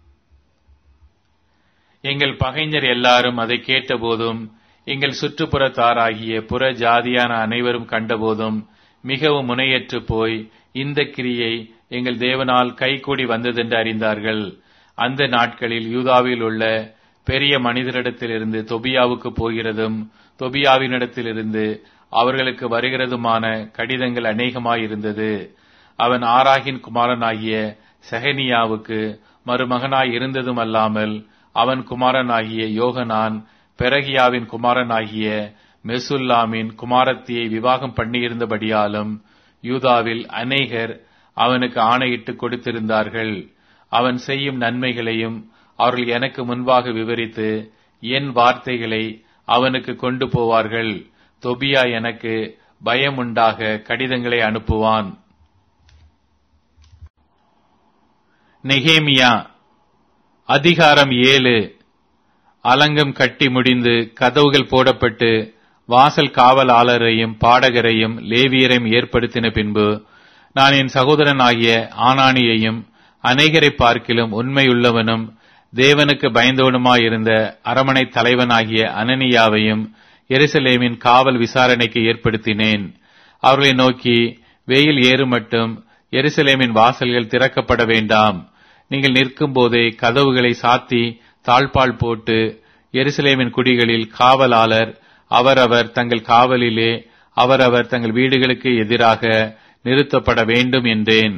எங்கள் பகைஞர் எல்லாரும் அதை கேட்டபோதும் எங்கள் சுற்றுப்புறத்தாராகிய புற ஜாதியான அனைவரும் கண்டபோதும் மிகவும் முனையற்று போய் இந்த கிரியை எங்கள் தேவனால் கைகூடி வந்ததென்று அறிந்தார்கள் அந்த நாட்களில் யூதாவில் உள்ள பெரிய மனிதரிடத்திலிருந்து தொபியாவுக்கு போகிறதும் தொபியாவினிடத்திலிருந்து அவர்களுக்கு வருகிறதுமான கடிதங்கள் அநேகமாயிருந்தது அவன் ஆராகின் குமாரனாகிய செஹனியாவுக்கு மருமகனாய் இருந்ததும் அல்லாமல் அவன் குமாரனாகிய யோகனான் பெரகியாவின் குமாரனாகிய மெசுல்லாமின் குமாரத்தியை விவாகம் பண்ணியிருந்தபடியாலும் யூதாவில் அநேகர் அவனுக்கு ஆணையிட்டு கொடுத்திருந்தார்கள் அவன் செய்யும் நன்மைகளையும் அவர்கள் எனக்கு முன்பாக விவரித்து என் வார்த்தைகளை அவனுக்கு கொண்டு போவார்கள் தொபியா எனக்கு பயமுண்டாக கடிதங்களை அனுப்புவான் நெகேமியா அதிகாரம் ஏழு அலங்கம் கட்டி முடிந்து கதவுகள் போடப்பட்டு வாசல் காவலாளரையும் பாடகரையும் லேவியரையும் ஏற்படுத்தின பின்பு நான் என் சகோதரனாகிய ஆனானியையும் அநேகரை பார்க்கிலும் உண்மையுள்ளவனும் தேவனுக்கு பயந்தவனுமாயிருந்த அரமனை தலைவனாகிய அனனியாவையும் எருசலேமின் காவல் விசாரணைக்கு ஏற்படுத்தினேன் அவர்களை நோக்கி வெயில் ஏறு மட்டும் எருசலேமின் வாசல்கள் திறக்கப்பட வேண்டாம் நீங்கள் நிற்கும் போதே கதவுகளை சாத்தி தாழ்பால் போட்டு எருசலேமின் குடிகளில் காவலாளர் அவரவர் தங்கள் காவலிலே அவரவர் தங்கள் வீடுகளுக்கு எதிராக நிறுத்தப்பட வேண்டும் என்றேன்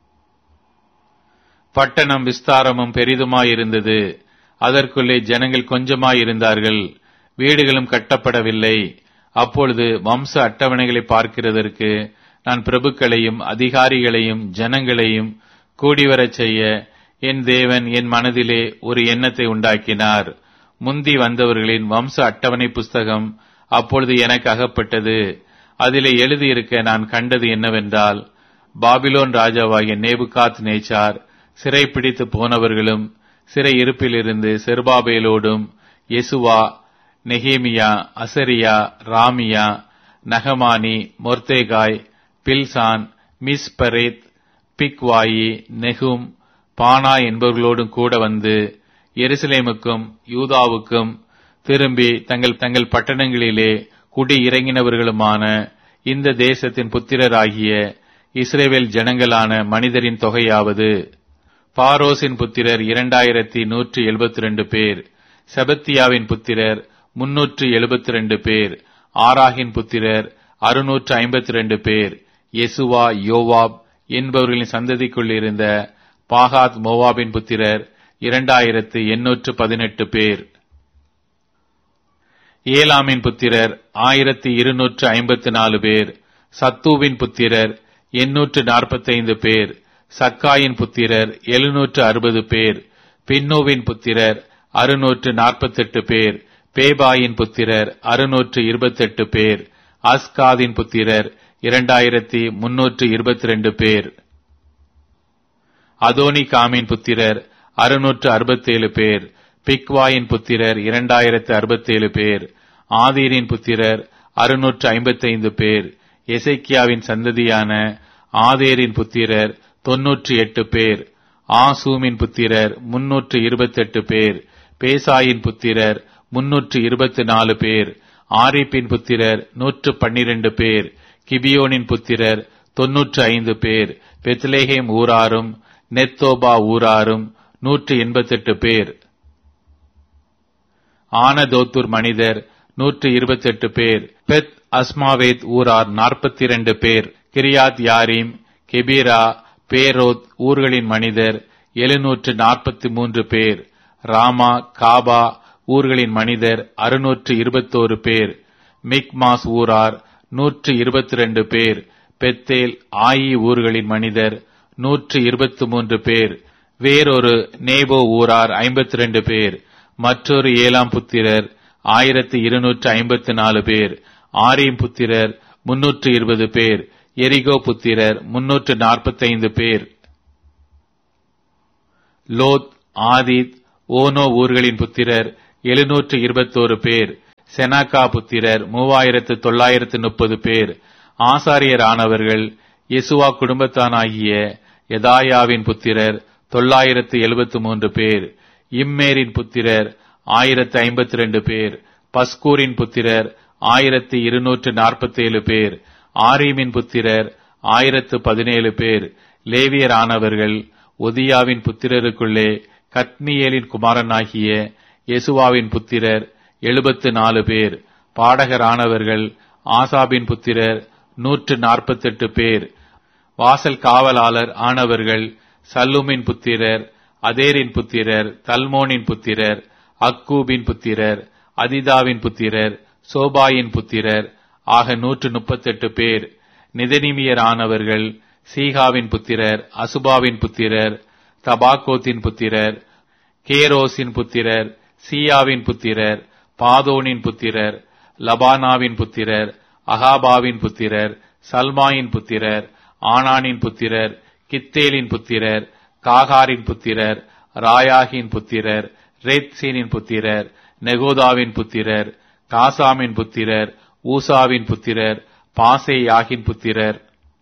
பட்டணம் விஸ்தாரமும் பெரிதுமாயிருந்தது அதற்குள்ளே ஜனங்கள் கொஞ்சமாயிருந்தார்கள் வீடுகளும் கட்டப்படவில்லை அப்பொழுது வம்ச அட்டவணைகளை பார்க்கிறதற்கு நான் பிரபுக்களையும் அதிகாரிகளையும் ஜனங்களையும் கூடிவரச் செய்ய என் தேவன் என் மனதிலே ஒரு எண்ணத்தை உண்டாக்கினார் முந்தி வந்தவர்களின் வம்ச அட்டவணை புஸ்தகம் அப்பொழுது எனக்கு அகப்பட்டது அதிலே எழுதியிருக்க நான் கண்டது என்னவென்றால் பாபிலோன் ராஜாவாகிய நேபுகாத் நேச்சார் சிறை பிடித்து போனவர்களும் சிறை இருப்பிலிருந்து செருபாபேலோடும் யெசுவா நெகேமியா அசரியா ராமியா நகமானி மொர்தேகாய் பில்சான் மிஸ்பரேத் பிக்வாயி நெகும் பானா என்பவர்களோடும் கூட வந்து எருசலேமுக்கும் யூதாவுக்கும் திரும்பி தங்கள் தங்கள் பட்டணங்களிலே குடி இறங்கினவர்களுமான இந்த தேசத்தின் புத்திரராகிய இஸ்ரேவேல் ஜனங்களான மனிதரின் தொகையாவது பாரோசின் புத்திரர் இரண்டாயிரத்தி நூற்றி எழுபத்தி ரெண்டு பேர் செபத்தியாவின் புத்திரர் முன்னூற்று எழுபத்தி ரெண்டு பேர் ஆராகின் புத்திரர் அறுநூற்று ஐம்பத்தி ரெண்டு பேர் யெசுவா யோவாப் என்பவர்களின் சந்ததிக்குள் இருந்த பாகாத் மோவாபின் புத்திரர் இரண்டாயிரத்து எண்ணூற்று பதினெட்டு பேர் ஏலாமின் புத்திரர் ஆயிரத்தி இருநூற்று ஐம்பத்தி நாலு பேர் சத்தூவின் புத்திரர் எண்ணூற்று நாற்பத்தைந்து பேர் சக்காயின் புத்திரர் எழுநூற்று அறுபது பேர் பின்னோவின் புத்திரர் அறுநூற்று நாற்பத்தெட்டு பேர் பேபாயின் புத்திரர் அறுநூற்று இருபத்தெட்டு பேர் அஸ்காதின் புத்திரர் இரண்டாயிரத்தி முன்னூற்று இருபத்தி ரெண்டு பேர் அதோனி காமின் புத்திரர் அறுநூற்று அறுபத்தேழு பேர் பிக்வாயின் புத்திரர் இரண்டாயிரத்து அறுபத்தேழு பேர் ஆதீரின் புத்திரர் அறுநூற்று ஐம்பத்தைந்து பேர் எசைக்கியாவின் சந்ததியான ஆதேரின் புத்திரர் தொன்னூற்றி எட்டு பேர் ஆசூமின் புத்திரர் முன்னூற்று இருபத்தெட்டு பேர் பேசாயின் புத்திரர் முன்னூற்று இருபத்தி நாலு பேர் ஆரிப்பின் புத்திரர் நூற்று பன்னிரண்டு பேர் கிபியோனின் புத்திரர் தொன்னூற்று ஐந்து பேர் பெத்லேஹேம் ஊராரும் நெத்தோபா ஊராரும் நூற்று எண்பத்தெட்டு பேர் ஆனதோத்தூர் மனிதர் நூற்று இருபத்தெட்டு பேர் பெத் அஸ்மாவேத் ஊரார் நாற்பத்தி இரண்டு பேர் கிரியாத் யாரீம் கெபீரா பேரோத் ஊர்களின் மனிதர் எழுநூற்று நாற்பத்தி மூன்று பேர் ராமா காபா ஊர்களின் மனிதர் அறுநூற்று இருபத்தோரு பேர் மிக்மாஸ் ஊரார் நூற்று இருபத்தி ரெண்டு பேர் பெத்தேல் ஆயி ஊர்களின் மனிதர் நூற்று இருபத்தி மூன்று பேர் வேறொரு நேபோ ஊரார் ஐம்பத்தி ரெண்டு பேர் மற்றொரு ஏழாம் புத்திரர் ஆயிரத்தி இருநூற்று ஐம்பத்தி நாலு பேர் ஆரியம் புத்திரர் முன்னூற்று இருபது பேர் எரிகோ புத்திரர் முன்னூற்று நாற்பத்தைந்து பேர் லோத் ஆதித் ஓனோ ஊர்களின் புத்திரர் எழுநூற்று இருபத்தோரு பேர் செனாக்கா புத்திரர் மூவாயிரத்து தொள்ளாயிரத்து முப்பது பேர் ஆசாரியரானவர்கள் யெசுவா குடும்பத்தானாகிய யதாயாவின் புத்திரர் தொள்ளாயிரத்து எழுபத்து மூன்று பேர் இம்மேரின் புத்திரர் ஆயிரத்து ஐம்பத்தி ரெண்டு பேர் பஸ்கூரின் புத்திரர் ஆயிரத்து இருநூற்று நாற்பத்தேழு பேர் ஆரீமின் புத்திரர் ஆயிரத்து பதினேழு பேர் லேவியரானவர்கள் ஒதியாவின் புத்திரருக்குள்ளே கத்மியேலின் குமாரனாகிய யெசுவாவின் புத்திரர் எழுபத்து நாலு பேர் பாடகரானவர்கள் ஆசாபின் புத்திரர் நூற்று நாற்பத்தெட்டு பேர் வாசல் காவலாளர் ஆனவர்கள் சல்லுமின் புத்திரர் அதேரின் புத்திரர் தல்மோனின் புத்திரர் அக்கூபின் புத்திரர் அதிதாவின் புத்திரர் சோபாயின் புத்திரர் ஆக நூற்று முப்பத்தெட்டு பேர் நிதனிமியரானவர்கள் சீகாவின் புத்திரர் அசுபாவின் புத்திரர் தபாகோத்தின் புத்திரர் கேரோசின் புத்திரர் சீயாவின் புத்திரர் பாதோனின் புத்திரர் லபானாவின் புத்திரர் அகாபாவின் புத்திரர் சல்மாயின் புத்திரர் ஆனானின் புத்திரர் கித்தேலின் புத்திரர் காகாரின் புத்திரர் ராயாகின் புத்திரர் ரேத்சீனின் புத்திரர் நெகோதாவின் புத்திரர் காசாமின் புத்திரர் ஊசாவின் புத்திரர் பாசேயாகின் புத்திரர்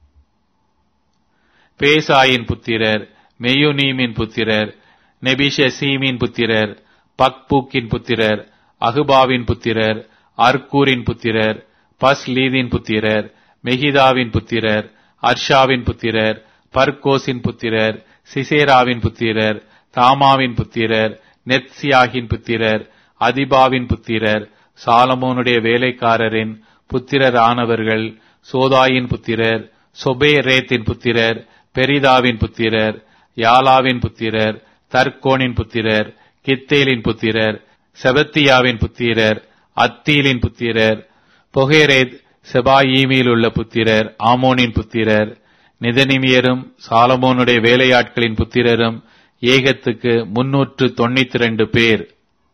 பேசாயின் புத்திரர் மெயுனீமின் புத்திரர் நெபிஷசீமின் புத்திரர் பக்பூக்கின் புத்திரர் அகுபாவின் புத்திரர் அர்கூரின் புத்திரர் பஸ்லீதின் புத்திரர் மெகிதாவின் புத்திரர் அர்ஷாவின் புத்திரர் பர்கோசின் புத்திரர் சிசேராவின் புத்திரர் தாமாவின் புத்திரர் நெத்சியாகின் புத்திரர் அதிபாவின் புத்திரர் சாலமோனுடைய வேலைக்காரரின் புத்திரர் ஆனவர்கள் சோதாயின் புத்திரர் சொபேரேத்தின் புத்திரர் பெரிதாவின் புத்திரர் யாலாவின் புத்திரர் தர்கோனின் புத்திரர் கித்தேலின் புத்திரர் செபத்தியாவின் புத்திரர் அத்தீலின் புத்திரர் பொகேரேத் செபாயீமியில் உள்ள புத்திரர் ஆமோனின் புத்திரர் நிதனிமியரும் சாலமோனுடைய வேலையாட்களின் புத்திரரும் ஏகத்துக்கு முன்னூற்று தொண்ணூத்தி ரெண்டு பேர்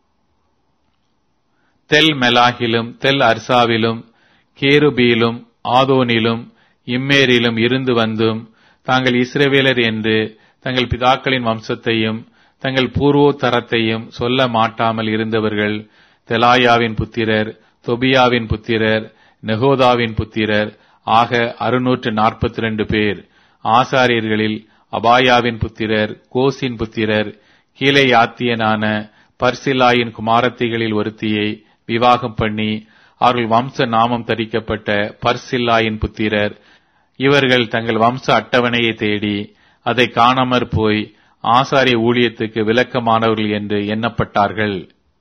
தெல் மெலாகிலும் தெல் அர்சாவிலும் கேருபீலும் ஆதோனிலும் இம்மேரிலும் இருந்து வந்தும் தாங்கள் இஸ்ரவேலர் என்று தங்கள் பிதாக்களின் வம்சத்தையும் தங்கள் பூர்வோத்தரத்தையும் சொல்ல மாட்டாமல் இருந்தவர்கள் தெலாயாவின் புத்திரர் தொபியாவின் புத்திரர் நெகோதாவின் புத்திரர் ஆக அறுநூற்று நாற்பத்தி ரெண்டு பேர் ஆசாரியர்களில் அபாயாவின் புத்திரர் கோசின் புத்திரர் கீழே யாத்தியனான பர்சிலாயின் குமாரத்திகளில் ஒருத்தியை விவாகம் பண்ணி அவர்கள் வம்ச நாமம் தரிக்கப்பட்ட பர்சில்லாயின் புத்திரர் இவர்கள் தங்கள் வம்ச அட்டவணையை தேடி அதை காணாமற் போய் ஆசாரிய ஊழியத்துக்கு விளக்கமானவர்கள் என்று எண்ணப்பட்டார்கள்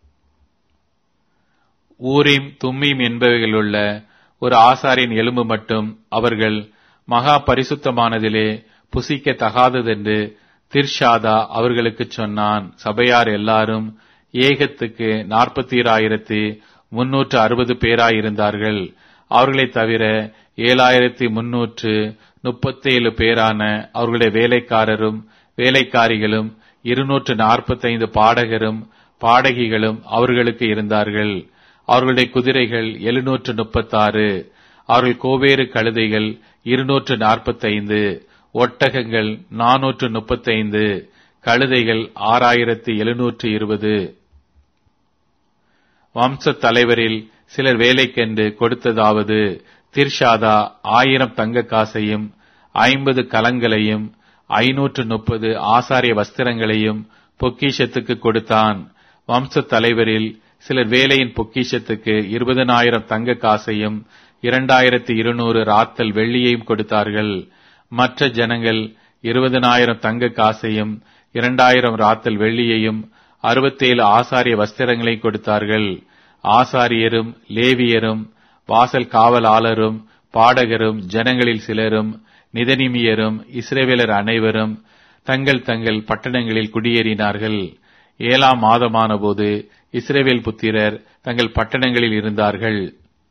ஊரீம் தும்மீம் என்பவைகளுள்ள ஒரு ஆசாரின் எலும்பு மட்டும் அவர்கள் மகா பரிசுத்தமானதிலே புசிக்க தகாததென்று திர்ஷாதா அவர்களுக்கு சொன்னான் சபையார் எல்லாரும் ஏகத்துக்கு நாற்பத்தி ஆயிரத்தி முன்னூற்று அறுபது பேராயிருந்தார்கள் அவர்களைத் தவிர ஏழாயிரத்தி முன்னூற்று முப்பத்தேழு பேரான அவர்களுடைய வேலைக்காரரும் வேலைக்காரிகளும் இருநூற்று நாற்பத்தைந்து பாடகரும் பாடகிகளும் அவர்களுக்கு இருந்தார்கள் அவர்களுடைய குதிரைகள் எழுநூற்று முப்பத்தாறு அவர்கள் கோவேறு கழுதைகள் இருநூற்று நாற்பத்தைந்து ஒட்டகங்கள் நானூற்று முப்பத்தைந்து கழுதைகள் ஆறாயிரத்தி எழுநூற்று இருபது வம்ச தலைவரில் சிலர் வேலைக்கென்று கொடுத்ததாவது திர்ஷாதா ஆயிரம் தங்க காசையும் ஐம்பது கலங்களையும் ஐநூற்று முப்பது ஆசாரிய வஸ்திரங்களையும் பொக்கிஷத்துக்கு கொடுத்தான் வம்ச தலைவரில் சிலர் வேலையின் பொக்கிஷத்துக்கு இருபதனாயிரம் தங்க காசையும் இரண்டாயிரத்தி இருநூறு ராத்தல் வெள்ளியையும் கொடுத்தார்கள் மற்ற ஜனங்கள் இருபதனாயிரம் தங்க காசையும் இரண்டாயிரம் ராத்தல் வெள்ளியையும் அறுபத்தேழு ஆசாரிய வஸ்திரங்களை கொடுத்தார்கள் ஆசாரியரும் லேவியரும் வாசல் காவலாளரும் பாடகரும் ஜனங்களில் சிலரும் நிதனிமியரும் இஸ்ரேவேலர் அனைவரும் தங்கள் தங்கள் பட்டணங்களில் குடியேறினார்கள் ஏழாம் மாதமான போது இஸ்ரேவேல் புத்திரர் தங்கள் பட்டணங்களில் இருந்தார்கள்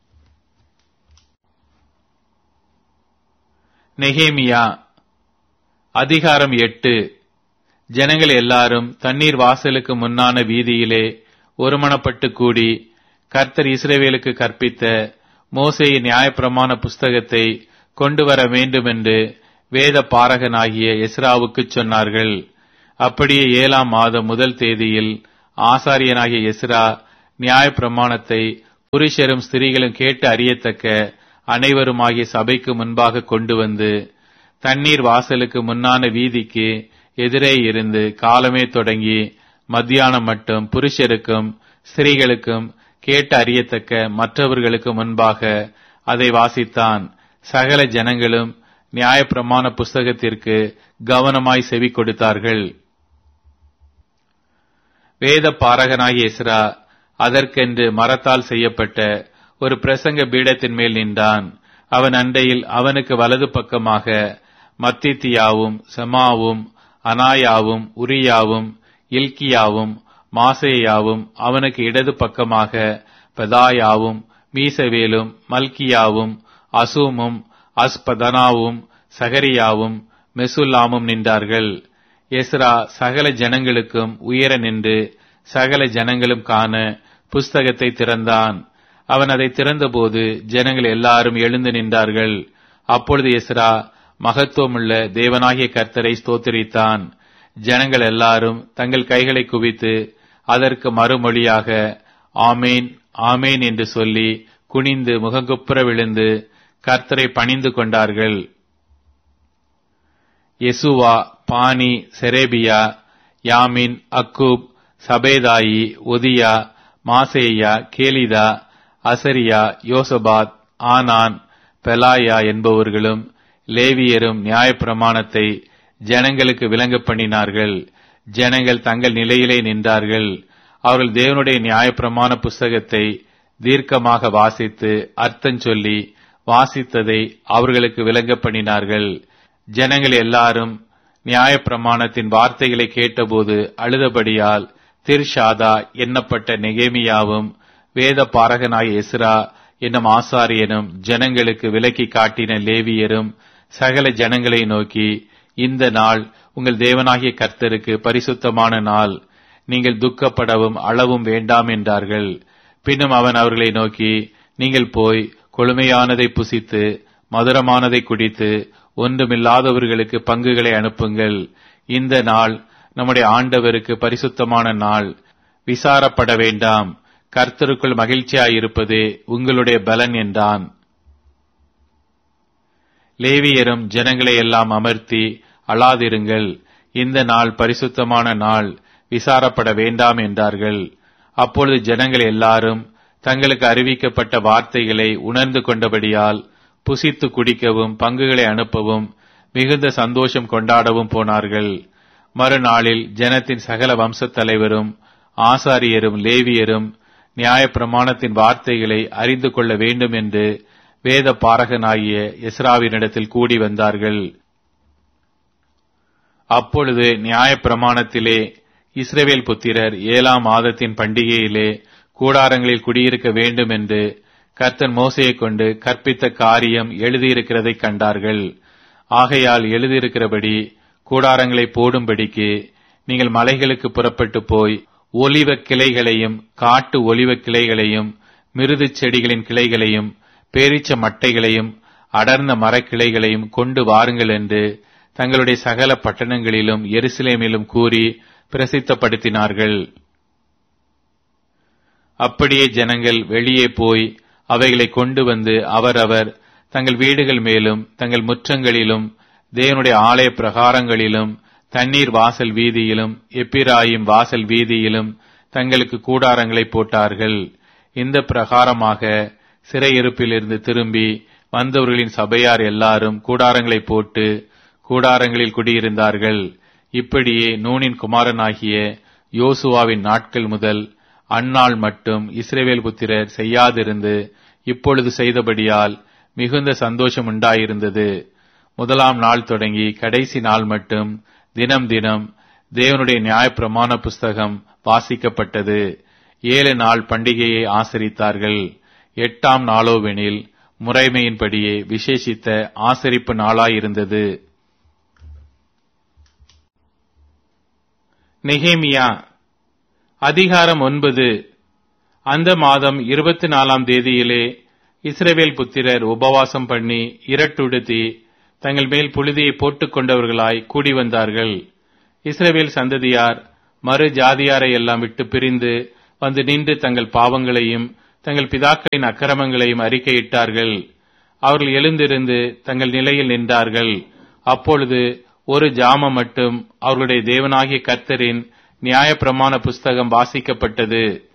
நெகேமியா அதிகாரம் எட்டு ஜனங்கள் எல்லாரும் தண்ணீர் வாசலுக்கு முன்னான வீதியிலே ஒருமனப்பட்டு கூடி கர்த்தர் இஸ்ரேவேலுக்கு கற்பித்த மோசேயின் நியாயப்பிரமாண புஸ்தகத்தை கொண்டு வர வேண்டுமென்று வேத பாரகனாகிய எஸ்ராவுக்கு சொன்னார்கள் அப்படியே ஏழாம் மாதம் முதல் தேதியில் ஆசாரியனாகிய எஸ்ரா நியாய பிரமாணத்தை புருஷரும் ஸ்திரீகளும் கேட்டு அறியத்தக்க அனைவருமாகிய சபைக்கு முன்பாக கொண்டு வந்து தண்ணீர் வாசலுக்கு முன்னான வீதிக்கு எதிரே இருந்து காலமே தொடங்கி மத்தியானம் மட்டும் புருஷருக்கும் ஸ்திரீகளுக்கும் கேட்டு அறியத்தக்க மற்றவர்களுக்கு முன்பாக அதை வாசித்தான் சகல ஜனங்களும் நியாயப்பிரமாண புஸ்தகத்திற்கு கவனமாய் செவி கொடுத்தார்கள் வேத பாரகனாகிய எஸ்ரா அதற்கென்று மரத்தால் செய்யப்பட்ட ஒரு பிரசங்க பீடத்தின் மேல் நின்றான் அவன் அண்டையில் அவனுக்கு வலது பக்கமாக மத்தித்தியாவும் செமாவும் அனாயாவும் உரியாவும் இல்கியாவும் மாசேயாவும் அவனுக்கு இடது பக்கமாக பெதாயாவும் மீசவேலும் மல்கியாவும் அசூமும் அஸ்பதனாவும் சகரியாவும் மெசுல்லாமும் நின்றார்கள் எஸ்ரா சகல ஜனங்களுக்கும் உயர நின்று சகல ஜனங்களும் காண புஸ்தகத்தை திறந்தான் அவன் அதை திறந்தபோது ஜனங்கள் எல்லாரும் எழுந்து நின்றார்கள் அப்பொழுது எஸ்ரா மகத்துவமுள்ள தேவனாகிய கர்த்தரை ஸ்தோத்திரித்தான் ஜனங்கள் எல்லாரும் தங்கள் கைகளை குவித்து அதற்கு மறுமொழியாக ஆமேன் ஆமேன் என்று சொல்லி குனிந்து முகங்குப்புற விழுந்து கர்த்தரை பணிந்து கொண்டார்கள் யெசுவா பானி செரேபியா யாமின் அக்கூப் சபேதாயி ஒதியா மாசேயா கேலிதா அசரியா யோசபாத் ஆனான் பெலாயா என்பவர்களும் லேவியரும் நியாயப்பிரமாணத்தை ஜனங்களுக்கு விளங்க பண்ணினார்கள் ஜனங்கள் தங்கள் நிலையிலே நின்றார்கள் அவர்கள் தேவனுடைய நியாயப்பிரமாண புஸ்தகத்தை தீர்க்கமாக வாசித்து அர்த்தம் சொல்லி வாசித்ததை அவர்களுக்கு விளங்க பண்ணினார்கள் ஜனங்கள் எல்லாரும் நியாயப்பிரமாணத்தின் வார்த்தைகளை கேட்டபோது அழுதபடியால் திர்ஷாதா எண்ணப்பட்ட நெகேமியாவும் வேத பாரகனாய் எஸ்ரா என்னும் ஆசாரியனும் ஜனங்களுக்கு விலக்கி காட்டின லேவியரும் சகல ஜனங்களை நோக்கி இந்த நாள் உங்கள் தேவனாகிய கர்த்தருக்கு பரிசுத்தமான நாள் நீங்கள் துக்கப்படவும் அளவும் வேண்டாம் என்றார்கள் பின்னும் அவன் அவர்களை நோக்கி நீங்கள் போய் கொழுமையானதை புசித்து மதுரமானதை குடித்து ஒன்றுமில்லாதவர்களுக்கு பங்குகளை அனுப்புங்கள் இந்த நாள் நம்முடைய ஆண்டவருக்கு பரிசுத்தமான நாள் விசாரப்பட வேண்டாம் கர்த்தருக்குள் மகிழ்ச்சியாயிருப்பதே உங்களுடைய பலன் என்றான் லேவியரும் ஜனங்களை எல்லாம் அமர்த்தி அழாதிருங்கள் இந்த நாள் பரிசுத்தமான நாள் விசாரப்பட வேண்டாம் என்றார்கள் அப்பொழுது ஜனங்கள் எல்லாரும் தங்களுக்கு அறிவிக்கப்பட்ட வார்த்தைகளை உணர்ந்து கொண்டபடியால் புசித்து குடிக்கவும் பங்குகளை அனுப்பவும் மிகுந்த சந்தோஷம் கொண்டாடவும் போனார்கள் மறுநாளில் ஜனத்தின் சகல வம்சத் தலைவரும் ஆசாரியரும் லேவியரும் நியாயப்பிரமாணத்தின் வார்த்தைகளை அறிந்து கொள்ள வேண்டும் என்று வேத பாரகனாகிய எஸ்ராவினிடத்தில் கூடி வந்தார்கள் அப்பொழுது நியாயப்பிரமாணத்திலே இஸ்ரவேல் புத்திரர் ஏழாம் மாதத்தின் பண்டிகையிலே கூடாரங்களில் குடியிருக்க வேண்டும் என்று கர்த்தன் மோசையை கொண்டு கற்பித்த காரியம் எழுதியிருக்கிறதை கண்டார்கள் ஆகையால் எழுதியிருக்கிறபடி கூடாரங்களை போடும்படிக்கு நீங்கள் மலைகளுக்கு புறப்பட்டு போய் ஒலிவ கிளைகளையும் காட்டு ஒலிவ கிளைகளையும் மிருது செடிகளின் கிளைகளையும் பேரிச்ச மட்டைகளையும் அடர்ந்த மரக்கிளைகளையும் கொண்டு வாருங்கள் என்று தங்களுடைய சகல பட்டணங்களிலும் எருசலேமிலும் கூறி பிரசித்தப்படுத்தினார்கள் அப்படியே ஜனங்கள் வெளியே போய் அவைகளை கொண்டு வந்து அவரவர் தங்கள் வீடுகள் மேலும் தங்கள் முற்றங்களிலும் தேவனுடைய ஆலய பிரகாரங்களிலும் தண்ணீர் வாசல் வீதியிலும் எப்பிராயும் வாசல் வீதியிலும் தங்களுக்கு கூடாரங்களை போட்டார்கள் இந்த பிரகாரமாக சிறையிருப்பிலிருந்து திரும்பி வந்தவர்களின் சபையார் எல்லாரும் கூடாரங்களை போட்டு கூடாரங்களில் குடியிருந்தார்கள் இப்படியே நூனின் குமாரனாகிய யோசுவாவின் நாட்கள் முதல் அந்நாள் மட்டும் இஸ்ரேவேல் புத்திரர் செய்யாதிருந்து இப்பொழுது செய்தபடியால் மிகுந்த சந்தோஷம் உண்டாயிருந்தது முதலாம் நாள் தொடங்கி கடைசி நாள் மட்டும் தினம் தினம் தேவனுடைய நியாயப்பிரமாண புஸ்தகம் வாசிக்கப்பட்டது ஏழு நாள் பண்டிகையை ஆசரித்தார்கள் எட்டாம் நாளோவெனில் முறைமையின்படியே விசேஷித்த ஆசரிப்பு நாளாயிருந்தது நெகேமியா அதிகாரம் ஒன்பது அந்த மாதம் இருபத்தி நாலாம் தேதியிலே இஸ்ரவேல் புத்திரர் உபவாசம் பண்ணி இரட்டுடுத்தி தங்கள் மேல் புழுதியை போட்டுக் கொண்டவர்களாய் கூடி வந்தார்கள் இஸ்ரவேல் சந்ததியார் மறு ஜாதியாரை எல்லாம் விட்டு பிரிந்து வந்து நின்று தங்கள் பாவங்களையும் தங்கள் பிதாக்களின் அக்கிரமங்களையும் அறிக்கையிட்டார்கள் அவர்கள் எழுந்திருந்து தங்கள் நிலையில் நின்றார்கள் அப்பொழுது ஒரு ஜாமம் மட்டும் அவர்களுடைய தேவனாகிய கர்த்தரின் நியாயப்பிரமாண புஸ்தகம் வாசிக்கப்பட்டது